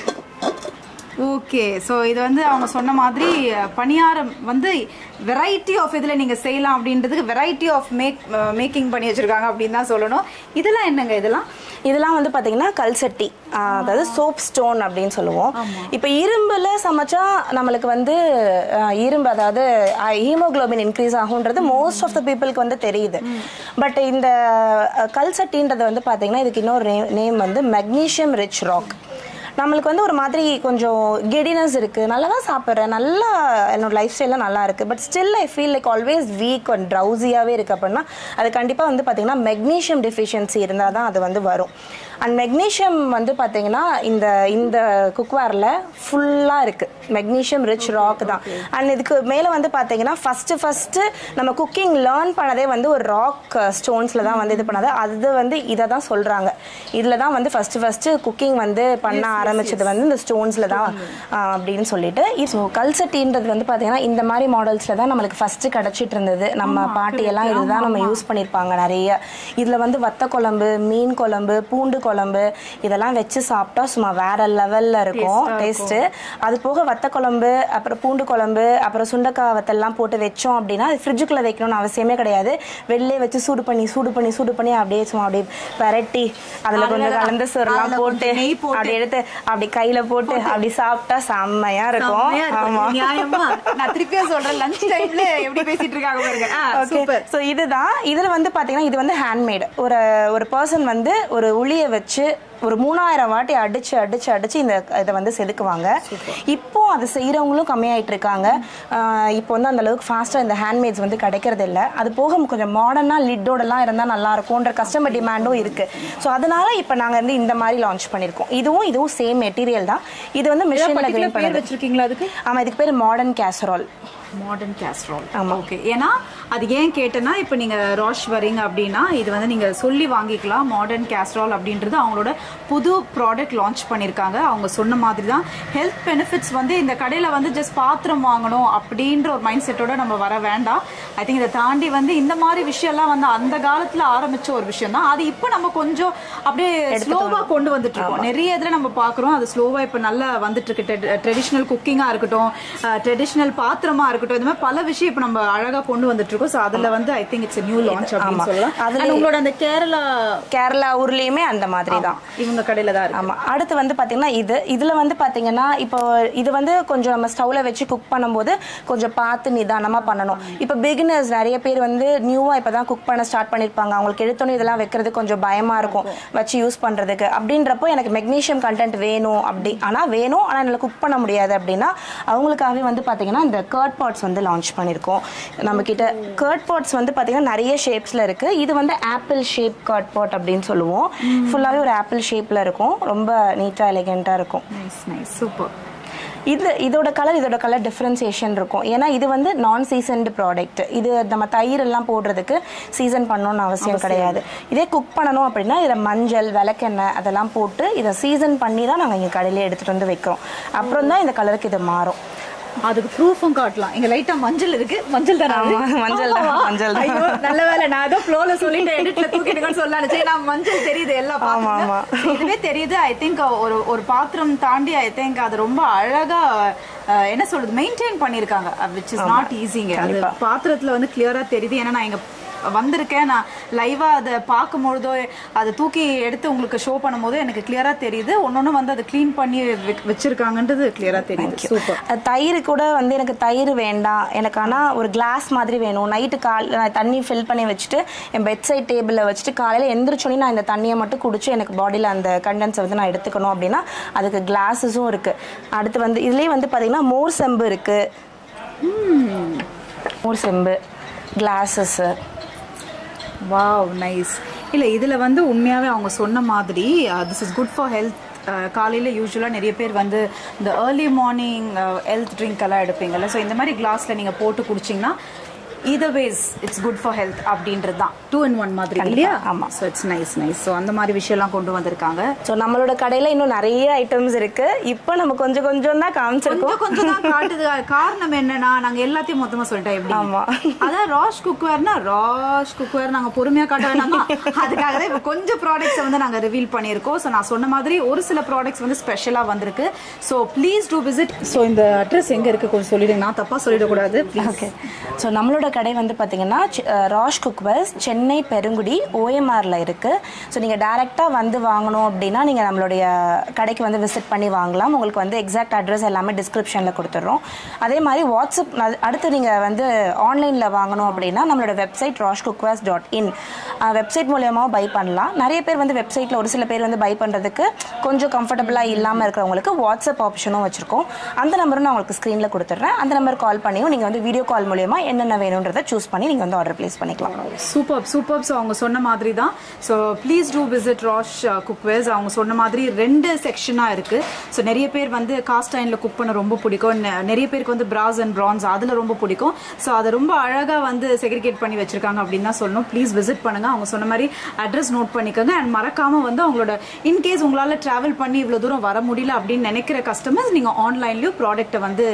[SPEAKER 2] ஓகே ஸோ இது வந்து அவங்க சொன்ன மாதிரி அஹ், பணியாரம் வந்து வெரைட்டி ஆஃப் இதில் நீங்கள் செய்யலாம் அப்படின்றதுக்கு வெரைட்டி ஆஃப் மேக் மேக்கிங் பண்ணி வச்சிருக்காங்க அப்படின்னு தான் சொல்லணும் இதெல்லாம் என்னங்க இதெல்லாம்
[SPEAKER 1] இதெல்லாம் வந்து பாத்தீங்கன்னா கல்சட்டி ஆஹ் அதாவது சோப் ஸ்டோன் அப்படின்னு சொல்லுவோம் இப்போ இரும்புல சமைச்சா நம்மளுக்கு வந்து ஆஹ் இரும்பு அதாவது ஹீமோகுளோபின் இன்க்ரீஸ் ஆகுன்றது மோஸ்ட் ஆஃப் த பீப்புளுக்கு வந்து தெரியுது பட் இந்த அஹ், கல்சட்டின்றது வந்து பாத்தீங்கன்னா இதுக்கு இன்னொரு நேம் வந்து மெக்னீஷியம் ரிச் ராக் நம்மளுக்கு வந்து ஒரு மாதிரி கொஞ்சம் கெடினஸ் இருக்கு நல்லா தான் சாப்பிட்றேன் நல்லா என்னோட லைஃப் ஸ்டைலில் நல்லா இருக்கு but still I feel like always weak and ட்ரௌசியாகவே இருக்கு அப்படின்னா அது கண்டிப்பாக வந்து பார்த்தீங்கன்னா மெக்னீஷியம் டெஃபிஷியன்சி இருந்தால் தான் அது வந்து வரும் அண்ட் மெக்னீஷியம் வந்து பார்த்தீங்கன்னா இந்த இந்த குக்வேரில் ஃபுல்லாக இருக்குது மெக்னீஷியம் ரிச் ராக் தான் அண்ட் இதுக்கு மேலே வந்து பார்த்தீங்கன்னா ஃபஸ்ட்டு ஃபஸ்ட்டு நம்ம குக்கிங் லேர்ன் பண்ணதே வந்து ஒரு ராக் ஸ்டோன்ஸில் தான் வந்து இது பண்ணது அது வந்து இதை தான் சொல்கிறாங்க இதில் தான் வந்து ஃபஸ்ட்டு ஃபஸ்ட்டு குக்கிங் வந்து பண்ண ஆரம்பிச்சது வந்து இந்த ஸ்டோன்ஸில் தான் ஆஹ், அப்படின்னு சொல்லிட்டு ஸோ கல்சட்டின்றது வந்து பார்த்தீங்கன்னா இந்த மாதிரி மாடல்ஸில் தான் நம்மளுக்கு ஃபஸ்ட்டு கிடச்சிட்டு இருந்தது நம்ம பாட்டியெல்லாம் இதுதான் நம்ம யூஸ் பண்ணியிருப்பாங்க நிறைய இதில் வந்து வத்த குழம்பு மீன் குழம்பு பூண்டு குழம்பு இதெல்லாம் வச்சு சாப்பிட்டா சும்மா வேற லெவலில் இருக்கும் டேஸ்ட்டு அது போக வத்த குழம்பு அப்புறம் பூண்டு குழம்பு அப்புறம் சுண்டக்காய் வத்தெல்லாம் போட்டு வச்சோம் அப்படின்னா அது ஃப்ரிட்ஜுக்குள்ளே வைக்கணும்னு அவசியமே கிடையாது வெளிலே வச்சு சூடு பண்ணி சூடு பண்ணி சூடு பண்ணி அப்படியே சும்மா அப்படியே பரட்டி அதில் கொஞ்சம்
[SPEAKER 2] அதுல-
[SPEAKER 1] கலந்து சோறுலாம்
[SPEAKER 2] அதுல
[SPEAKER 1] போட்டு
[SPEAKER 2] கொஞ்சம் நெய் போட்டு.
[SPEAKER 1] அப்படி எடுத்து அப்படி கையில போட்டு அப்படி சாப்பிட்டா செம்மையா இருக்கும்
[SPEAKER 2] செம்மையா இருக்கும்.
[SPEAKER 1] ஆமா
[SPEAKER 2] நியாயமா நான் திருப்பியா சொல்றேன் லஞ்ச் டைம்ல எப்படி பேசிட்டு இருக்காங்க பாருங்க
[SPEAKER 1] ஓகே
[SPEAKER 2] சூப்பர்
[SPEAKER 1] ஸோ இதுதான் இதில் வந்து பார்த்தீங்கன்னா இது வந்து ஹேண்ட்மேடு ஒரு ஒரு பர்சன் வந்து ஒரு உளியை வச்சு ஒரு மூணாயிரம் வாட்டி அடிச்சு அடிச்சு அடிச்சு இந்த இதை வந்து செதுக்குவாங்க இப்போ அது செய்கிறவங்களும் கம்மியாயிட்டு இருக்காங்க ஆஹ் இப்போ வந்து அந்த அளவுக்கு ஃபாஸ்ட்டாக இந்த ஹேண்ட்மேட்ஸ் வந்து கிடைக்கிறது இல்லை அது போக கொஞ்சம் மாடர்னாக லிட்டோடலாம் இருந்தால் நல்லா இருக்கும்ன்ற கஸ்டமர் டிமாண்டும் இருக்கு ஸோ அதனால இப்போ நாங்கள் வந்து இந்த மாதிரி லான்ச் பண்ணியிருக்கோம் இதுவும் இதுவும் சேம் மெட்டீரியல் தான் இது வந்து மிஷினில்
[SPEAKER 2] பர்டிகுலர்
[SPEAKER 1] கிரைண்ட்
[SPEAKER 2] பேர்
[SPEAKER 1] பண்ணது
[SPEAKER 2] வச்சிருக்கீங்களா அதுக்கு
[SPEAKER 1] ஆமாம் இதுக்கு பேர் மாடர்ன் கேசரால்
[SPEAKER 2] மாடர்ன் கேஸ்ட்ரால்
[SPEAKER 1] ஆமா.
[SPEAKER 2] ஓகே ஏன்னா அது ஏன் கேட்டேன்னா இப்போ நீங்க ராஷ் வரீங்க அப்படின்னா இது வந்து நீங்க சொல்லி வாங்கிக்கலாம் மாடர்ன் கேஸ்ட்ரால் அப்படின்றது அவங்களோட புது ப்ராடக்ட் லான்ச் பண்ணியிருக்காங்க அவங்க சொன்ன மாதிரி தான் ஹெல்த் பெனிஃபிட்ஸ் வந்து இந்த கடையில வந்து ஜஸ்ட் பாத்திரம் வாங்கணும் அப்படின்ற ஒரு மைண்ட் செட்டோட நம்ம வர வேண்டாம் ஐ திங்க் இதை தாண்டி வந்து இந்த மாதிரி விஷயம்லாம் வந்து அந்த காலத்துல ஆரம்பிச்ச ஒரு விஷயம் தான் அது இப்போ நம்ம கொஞ்சம் அப்படியே ஸ்லோவா கொண்டு வந்துட்டு இருக்கோம் நிறைய இதுல நம்ம பாக்குறோம் அது ஸ்லோவா இப்போ நல்லா வந்துட்டு இருக்கு ட்ரெடிஷ்னல் குக்கிங்கா இருக்கட்டும் ட்ரெடிஷ்னல் பாத்திரமா இருக்கட்டும் இந்த மாதிரி பல விஷயம் இப்போ நம்ம அழகா கொண்டு வந்துட்டு இருக்கோம் ஸோ அதுல வந்து I think it's new launch அப்படின்னு
[SPEAKER 1] ஆமா.
[SPEAKER 2] சொல்லலாம்
[SPEAKER 1] அதுல-
[SPEAKER 2] And உங்களோட அந்த கேரளா
[SPEAKER 1] கேரளா ஊர்லேயுமே அந்த மாதிரி தான்
[SPEAKER 2] இவங்க கடையில தான் இருக்கு
[SPEAKER 1] ஆமா அடுத்து வந்து பாத்தீங்கன்னா இது இதுல வந்து பாத்தீங்கன்னா இப்போ இது வந்து கொஞ்சம் நம்ம ஸ்டவ்ல வச்சு குக் பண்ணும்போது கொஞ்சம் பார்த்து நிதானமா பண்ணணும் இப்போ பிகினர்ஸ் நிறைய பேர் வந்து நியூவா இப்பதான் குக் பண்ண ஸ்டார்ட் பண்ணிருப்பாங்க அவங்களுக்கு எடுத்தோன்னே இதெல்லாம் வைக்கிறது கொஞ்சம் பயமா இருக்கும் வச்சு யூஸ் பண்றதுக்கு அப்படின்றப்போ எனக்கு மெக்னீஷியம் கண்டென்ட் வேணும் அப்படி ஆனா வேணும் ஆனா என்னால குக் பண்ண முடியாது அப்படின்னா அவங்களுக்காகவே வந்து பாத்தீங்கன்னா இந்த கர்ட் பாட்ஸ் வந்து லான்ச் பண்ணிருக்கோம் நம்ம கிட்ட கர்ட் பாட்ஸ் வந்து பாத்தீங்கன்னா நிறைய ஷேப்ஸ்ல இருக்கு இது வந்து ஆப்பிள் ஷேப் கர்ட் பாட் அப்படின்னு சொல்லுவோம் ஃபுல்லாவே ஒரு ஆப்பிள் ஷேப்ல இருக்கும் ரொம்ப நீட்டா எலிகென்ட்டா இருக்கும்
[SPEAKER 2] நைஸ் நைஸ் சூப்பர்
[SPEAKER 1] இது இதோட கலர் இதோட கலர் டிஃப்ரென்சியேஷன் இருக்கும் ஏன்னா இது வந்து நான் சீசன்டு ப்ராடக்ட் இது நம்ம தயிர் எல்லாம் போடுறதுக்கு சீசன் பண்ணணும்னு அவசியம் கிடையாது இதே குக் பண்ணணும் அப்படின்னா இதில் மஞ்சள் விளக்கெண்ணெய் அதெல்லாம் போட்டு இதை சீசன் பண்ணி தான் நாங்கள் இங்கே கடையிலே எடுத்துகிட்டு வந்து வைக்கிறோம் அப்புறம் தான் இந்த கலருக்கு இது மாறும்
[SPEAKER 2] அதுக்கு ப்ரூஃபும் காட்டலாம் இங்க லைட்டா மஞ்சள் இருக்கு மஞ்சள் தானே அது?
[SPEAKER 1] ஆமா, மஞ்சள் தான்,
[SPEAKER 2] ஆமாவா?
[SPEAKER 1] மஞ்சள் தான்.
[SPEAKER 2] ஐயோ, நல்ல வேலை நான் ஏதோ ஃப்ளோல சொல்லிட்டு எடிட்ல தூக்கிட்டுங்கன்னு சொல்லலாம் சரி நான் மஞ்சள் தெரியுது எல்லா
[SPEAKER 1] ஆமா,
[SPEAKER 2] பாத்திரம்
[SPEAKER 1] ஆமா.
[SPEAKER 2] இதுவே தெரியுது ஐ திங்க் ஒரு ஒரு பாத்திரம் தாண்டி ஐ திங்க் அது ரொம்ப அழகா அஹ், என்ன சொல்றது மெயின்டைன் பண்ணிருக்காங்க விச் இஸ் நாட் ஈஸிங்க அது
[SPEAKER 1] கண்டிப்பா.
[SPEAKER 2] பாத்திரத்துல வந்து கிளியரா தெரியுது ஏன்னா நான் இங்க வந்திருக்கேன் நான் லைவா அதை பார்க்கும்பொழுதோ அதை தூக்கி எடுத்து உங்களுக்கு ஷோ பண்ணும்போது எனக்கு கிளியரா தெரியுது ஒன்னொன்னு வந்து அதை க்ளீன் பண்ணி வெ- வச்சிருக்காங்கன்றது கிளியரா தெரியுது சூப்பர்
[SPEAKER 1] அது தயிர் கூட வந்து எனக்கு தயிர் வேண்டாம் எனக்கு ஆனால் ஒரு கிளாஸ் மாதிரி வேணும் நைட்டு கால் நான் தண்ணி ஃபில் பண்ணி வச்சுட்டு என் பெட் சைட் டேபிளில் வச்சுட்டு காலையில் எந்திரிச்சோன்னே நான் இந்த தண்ணியை மட்டும் குடிச்சு எனக்கு பாடியில் அந்த கண்டென்ஸை வந்து நான் எடுத்துக்கணும் அப்படின்னா அதுக்கு கிளாஸஸும் இருக்குது அடுத்து வந்து இதுலேயே வந்து பார்த்தீங்கன்னா மோர் செம்பு இருக்குது மோர் செம்பு கிளாஸஸ்ஸு
[SPEAKER 2] வாவ் நைஸ் இல்லை இதில் வந்து உண்மையாகவே அவங்க சொன்ன மாதிரி this is good for health காலையில் யூஸ்வலாக நிறைய பேர் வந்து இந்த ஏர்லி மார்னிங் ஹெல்த் ட்ரிங்க் எல்லாம் எடுப்பீங்கல்ல ஸோ இந்த மாதிரி கிளாஸில் நீங்கள் போட்டு குடிச்சிங்கன்னா either ways it's good for health அப்படின்றது தான் டூ இன் ஒன் மாதிரி இல்லையா
[SPEAKER 1] ஆமா.
[SPEAKER 2] So it's nice nice so அந்த மாதிரி விஷயம்லாம் கொண்டு வந்திருக்காங்க
[SPEAKER 1] ஸோ நம்மளோட கடையில் இன்னும் நிறைய ஐட்டம்ஸ் இருக்குது இப்போ நம்ம கொஞ்சம் கொஞ்சம் தான் காமிச்சிருக்கோம்
[SPEAKER 2] கொஞ்சம் கொஞ்சம் தான் காட்டுது காரணம் என்னன்னா நாங்க எல்லாத்தையும் மொத்தமா சொல்லிட்டோம் எப்படி
[SPEAKER 1] ஆமா.
[SPEAKER 2] அதான் ராஷ் குக்வேர்னா ராஷ் குக்வேர் நாங்க பொறுமையா காட்ட வேணாமா அதுக்காக தான் இப்ப கொஞ்சம் ப்ராடக்ட்ஸ் வந்து நாங்க ரிவீல் பண்ணியிருக்கோம் ஸோ நான் சொன்ன மாதிரி ஒரு சில ப்ராடக்ட்ஸ் வந்து ஸ்பெஷலா வந்திருக்கு so please do visit so இந்த அட்ரஸ் எங்க இருக்கு கொஞ்சம் சொல்லிடுங்க நான் தப்பா சொல்லிடக்கூடாது
[SPEAKER 1] ஓகே ஸோ நம்மளோட கடை வந்து பார்த்தீங்கன்னா சி- uh Rash cookwares Chennai Perungudi ஓஎம்ஆரில் இருக்குது ஸோ நீங்கள் டேரெக்டாக வந்து வாங்கணும் அப்படின்னா நீங்கள் நம்மளுடைய கடைக்கு வந்து விசிட் பண்ணி வாங்கலாம் உங்களுக்கு வந்து எக்ஸாக்ட் அட்ரஸ் எல்லாமே டிஸ்கிரிப்ஷனில் கொடுத்துட்றோம் அதே மாதிரி வாட்ஸ்அப் அது- அடுத்து நீங்கள் வந்து ஆன்லைனில் வாங்கணும் அப்படின்னா நம்மளோட website Rash cookwares dot in website மூலியமாக பை பண்ணலாம் நிறைய பேர் வந்து வெப்சைட்டில் ஒரு சில பேர் வந்து பை பண்ணுறதுக்கு கொஞ்சம் கம்ஃபர்டபுளாக இல்லாமல் இருக்கிறவங்களுக்கு வாட்ஸ்அப் ஆப்ஷனும் வச்சுருக்கோம் அந்த நம்பரும் நான் உங்களுக்கு ஸ்க்ரீனில் கொடுத்துட்றேன் அந்த நம்பர் கால் பண்ணியும் நீங்கள் வந்து வீடியோ கால் மூலியமாக என்னென்ன வேணும்னு வேணுன்றதை சூஸ் பண்ணி நீங்கள் வந்து ஆர்டர் ப்ளேஸ் பண்ணிக்கலாம்
[SPEAKER 2] சூப்பர் சூப்பர் ஸோ அவங்க சொன்ன மாதிரி தான் so please do visit Rash cookwares அவங்க சொன்ன மாதிரி ரெண்டு செக்ஷனாக இருக்குது ஸோ நிறைய பேர் வந்து காஸ்ட் அயனில் குக் பண்ண ரொம்ப பிடிக்கும் நெ- நிறைய பேருக்கு வந்து பிராஸ் அண்ட் பிரான்ஸ் அதில் ரொம்ப பிடிக்கும் ஸோ அதை ரொம்ப அழகாக வந்து செக்ரிகேட் பண்ணி வச்சிருக்காங்க அப்படின்னு தான் சொல்லணும் ப்ளீஸ் விசிட் பண்ணுங்கள் அவங்க சொன்ன மாதிரி அட்ரஸ் நோட் பண்ணிக்கோங்க அண்ட் மறக்காமல் வந்து அவங்களோட இன்கேஸ் உங்களால் ட்ராவல் பண்ணி இவ்வளோ தூரம் வர முடியல அப்படின்னு நினைக்கிற கஸ்டமர்ஸ் நீங்கள் ஆன்லைன்லேயும் ப்ராடக்ட்டை வந்து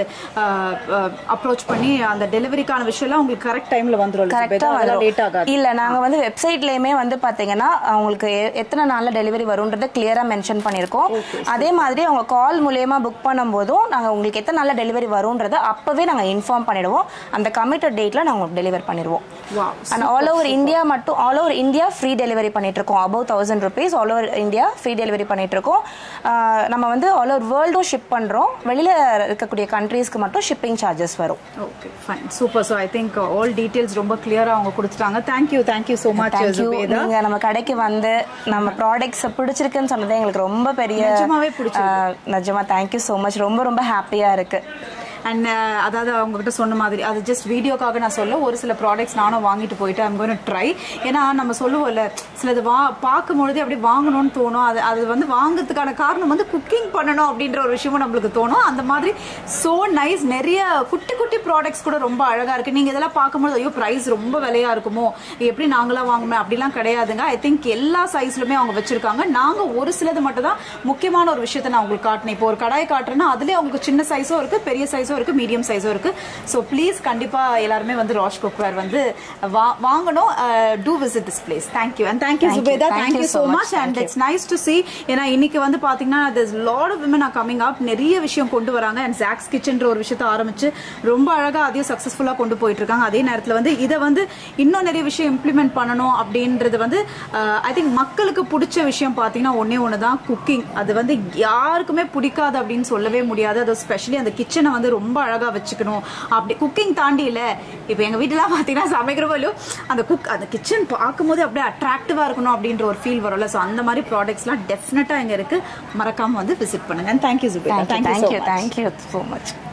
[SPEAKER 2] அப்ரோச் பண்ணி அந்த டெலிவரிக்கான விஷயம்லாம் உங்களுக்கு கரெக்ட் டைமில் வந்துடும்
[SPEAKER 1] கரெக்டா
[SPEAKER 2] லேட் ஆகாது
[SPEAKER 1] இல்ல நாங்க வந்து வெப்சைட்லயுமே வந்து பாத்தீங்கன்னா அவங்களுக்கு எ- எத்தனை நாள்ல டெலிவரி வரும்ன்றத கிளியரா மென்ஷன் பண்ணிருக்கோம் அதே மாதிரி அவங்க கால் மூலியமா புக் பண்ணும்போதும் நாங்க உங்களுக்கு எத்தனை நாள்ல டெலிவரி வரும்ன்றத அப்பவே நாங்க இன்ஃபார்ம் பண்ணிடுவோம் அந்த கமிட்டட் டேட்ல நாங்க டெலிவர் பண்ணிடுவோம்
[SPEAKER 2] Wow.
[SPEAKER 1] And all over India மட்டும் all over India free delivery பண்ணிட்டு இருக்கோம் above thousand rupees all over India free delivery பண்ணிட்டு இருக்கோம் ஆஹ் நம்ம வந்து ஆல் ஓவர் வேர்ல்டும் ஷிப் பண்றோம் வெளியில இருக்கக்கூடிய கண்ட்ரீஸ்க்கு மட்டும் ஷிப்பிங் சார்ஜஸ் வரும்
[SPEAKER 2] okay fine super so I think all details ரொம்ப கிளியரா அவங்க கொடுத்துட்டாங்க thank you thank you so much
[SPEAKER 1] thank you நீங்க நம்ம கடைக்கு வந்து நம்ம ப்ராடக்ட்ஸ் பிடிச்சிருக்குன்னு சொன்னதே எங்களுக்கு ரொம்ப பெரிய
[SPEAKER 2] நிஜமாவே பிடிச்சிருக்கு.
[SPEAKER 1] ஆஹ், நிஜமா தேங்க்யூ ஸோ மச் ரொம்ப ரொம்ப ஹாப்பியா இருக்கு
[SPEAKER 2] அண்ட் அதாவது அவங்க கிட்ட சொன்ன மாதிரி அது ஜஸ்ட் வீடியோக்காக நான் சொல்ல ஒரு சில ப்ராடக்ட்ஸ் நானும் வாங்கிட்டு போயிட்டு ஐம் கோயின் ட்ரை ஏன்னா நம்ம சொல்லுவோம்ல சிலது வா பார்க்கும்பொழுதே அப்படி வாங்கணும்னு தோணும் அது அது வந்து வாங்குறதுக்கான காரணம் வந்து குக்கிங் பண்ணணும் அப்படின்ற ஒரு விஷயமும் நம்மளுக்கு தோணும் அந்த மாதிரி ஸோ நைஸ் நிறைய குட்டி குட்டி ப்ராடக்ட்ஸ் கூட ரொம்ப அழகா இருக்கு நீங்க இதெல்லாம் பார்க்கும்போது ஐயோ ப்ரைஸ் ரொம்ப விலையா இருக்குமோ எப்படி நாங்களாம் வாங்குமே அப்படிலாம் கிடையாதுங்க ஐ திங்க் எல்லா சைஸ்லுமே அவங்க வச்சிருக்காங்க நாங்க ஒரு சிலது மட்டும் தான் முக்கியமான ஒரு விஷயத்தை நான் உங்களுக்கு காட்டினேன் இப்போ ஒரு கடாய் காட்டுறேன்னா அதுலயே அவங்களுக்கு சின்ன சைஸும் இருக்கு பெரிய சைஸும் இருக்கு மீடியம் சைஸும் இருக்கு ஸோ ப்ளீஸ் கண்டிப்பா எல்லாருமே வந்து ராஷ் குக்வேர் வந்து வா- வாங்கணும் do visit this place thank you and thank you
[SPEAKER 1] Thank you.
[SPEAKER 2] Subetha
[SPEAKER 1] Thank
[SPEAKER 2] thank you
[SPEAKER 1] you
[SPEAKER 2] so
[SPEAKER 1] so much.
[SPEAKER 2] Much and
[SPEAKER 1] Thank you.
[SPEAKER 2] It's nice to see ஏன்னா இன்னைக்கு வந்து பாத்தீங்கன்னா this lot of women are coming up நிறைய விஷயம் கொண்டு வராங்க அண்ட் ஜாக்ஸ் கிச்சன்ற ஒரு விஷயத்தை ஆரம்பிச்சு ரொம்ப அழகா அதையும் சக்சஸ்ஃபுல்லா கொண்டு போயிட்டு இருக்காங்க அதே நேரத்துல வந்து இதை வந்து இன்னும் நிறைய விஷயம் இம்ப்ளிமெண்ட் பண்ணணும் அப்படின்றது வந்து ஐ திங்க் மக்களுக்கு பிடிச்ச விஷயம் பாத்தீங்கன்னா ஒன்னே ஒன்று தான் குக்கிங் அது வந்து யாருக்குமே பிடிக்காது அப்படின்னு சொல்லவே முடியாது அது ஸ்பெஷலி அந்த கிச்சனை வந்து ரொம்ப அழகா வச்சுக்கணும் அப்படி குக்கிங் தாண்டி இல்ல இப்போ எங்க வீட்டுலாம் பாத்தீங்கன்னா சமைக்கிறப்போ இல்லையோ அந்த குக் அந்த கிச்சன் பார்க்கும்போது அப்படியே அட்ராக்டிவா இருக்கணும் அப்படின்ற ஒரு ஃபீல் வரும்ல ஸோ அந்த மாதிரி ப்ராடக்ட்ஸ்லாம் டெஃபினட்டா இங்க இருக்கு மறக்காம வந்து விசிட் பண்ணுங்க thank you Subetha
[SPEAKER 1] thank you
[SPEAKER 2] thank you
[SPEAKER 1] thank you thank you so much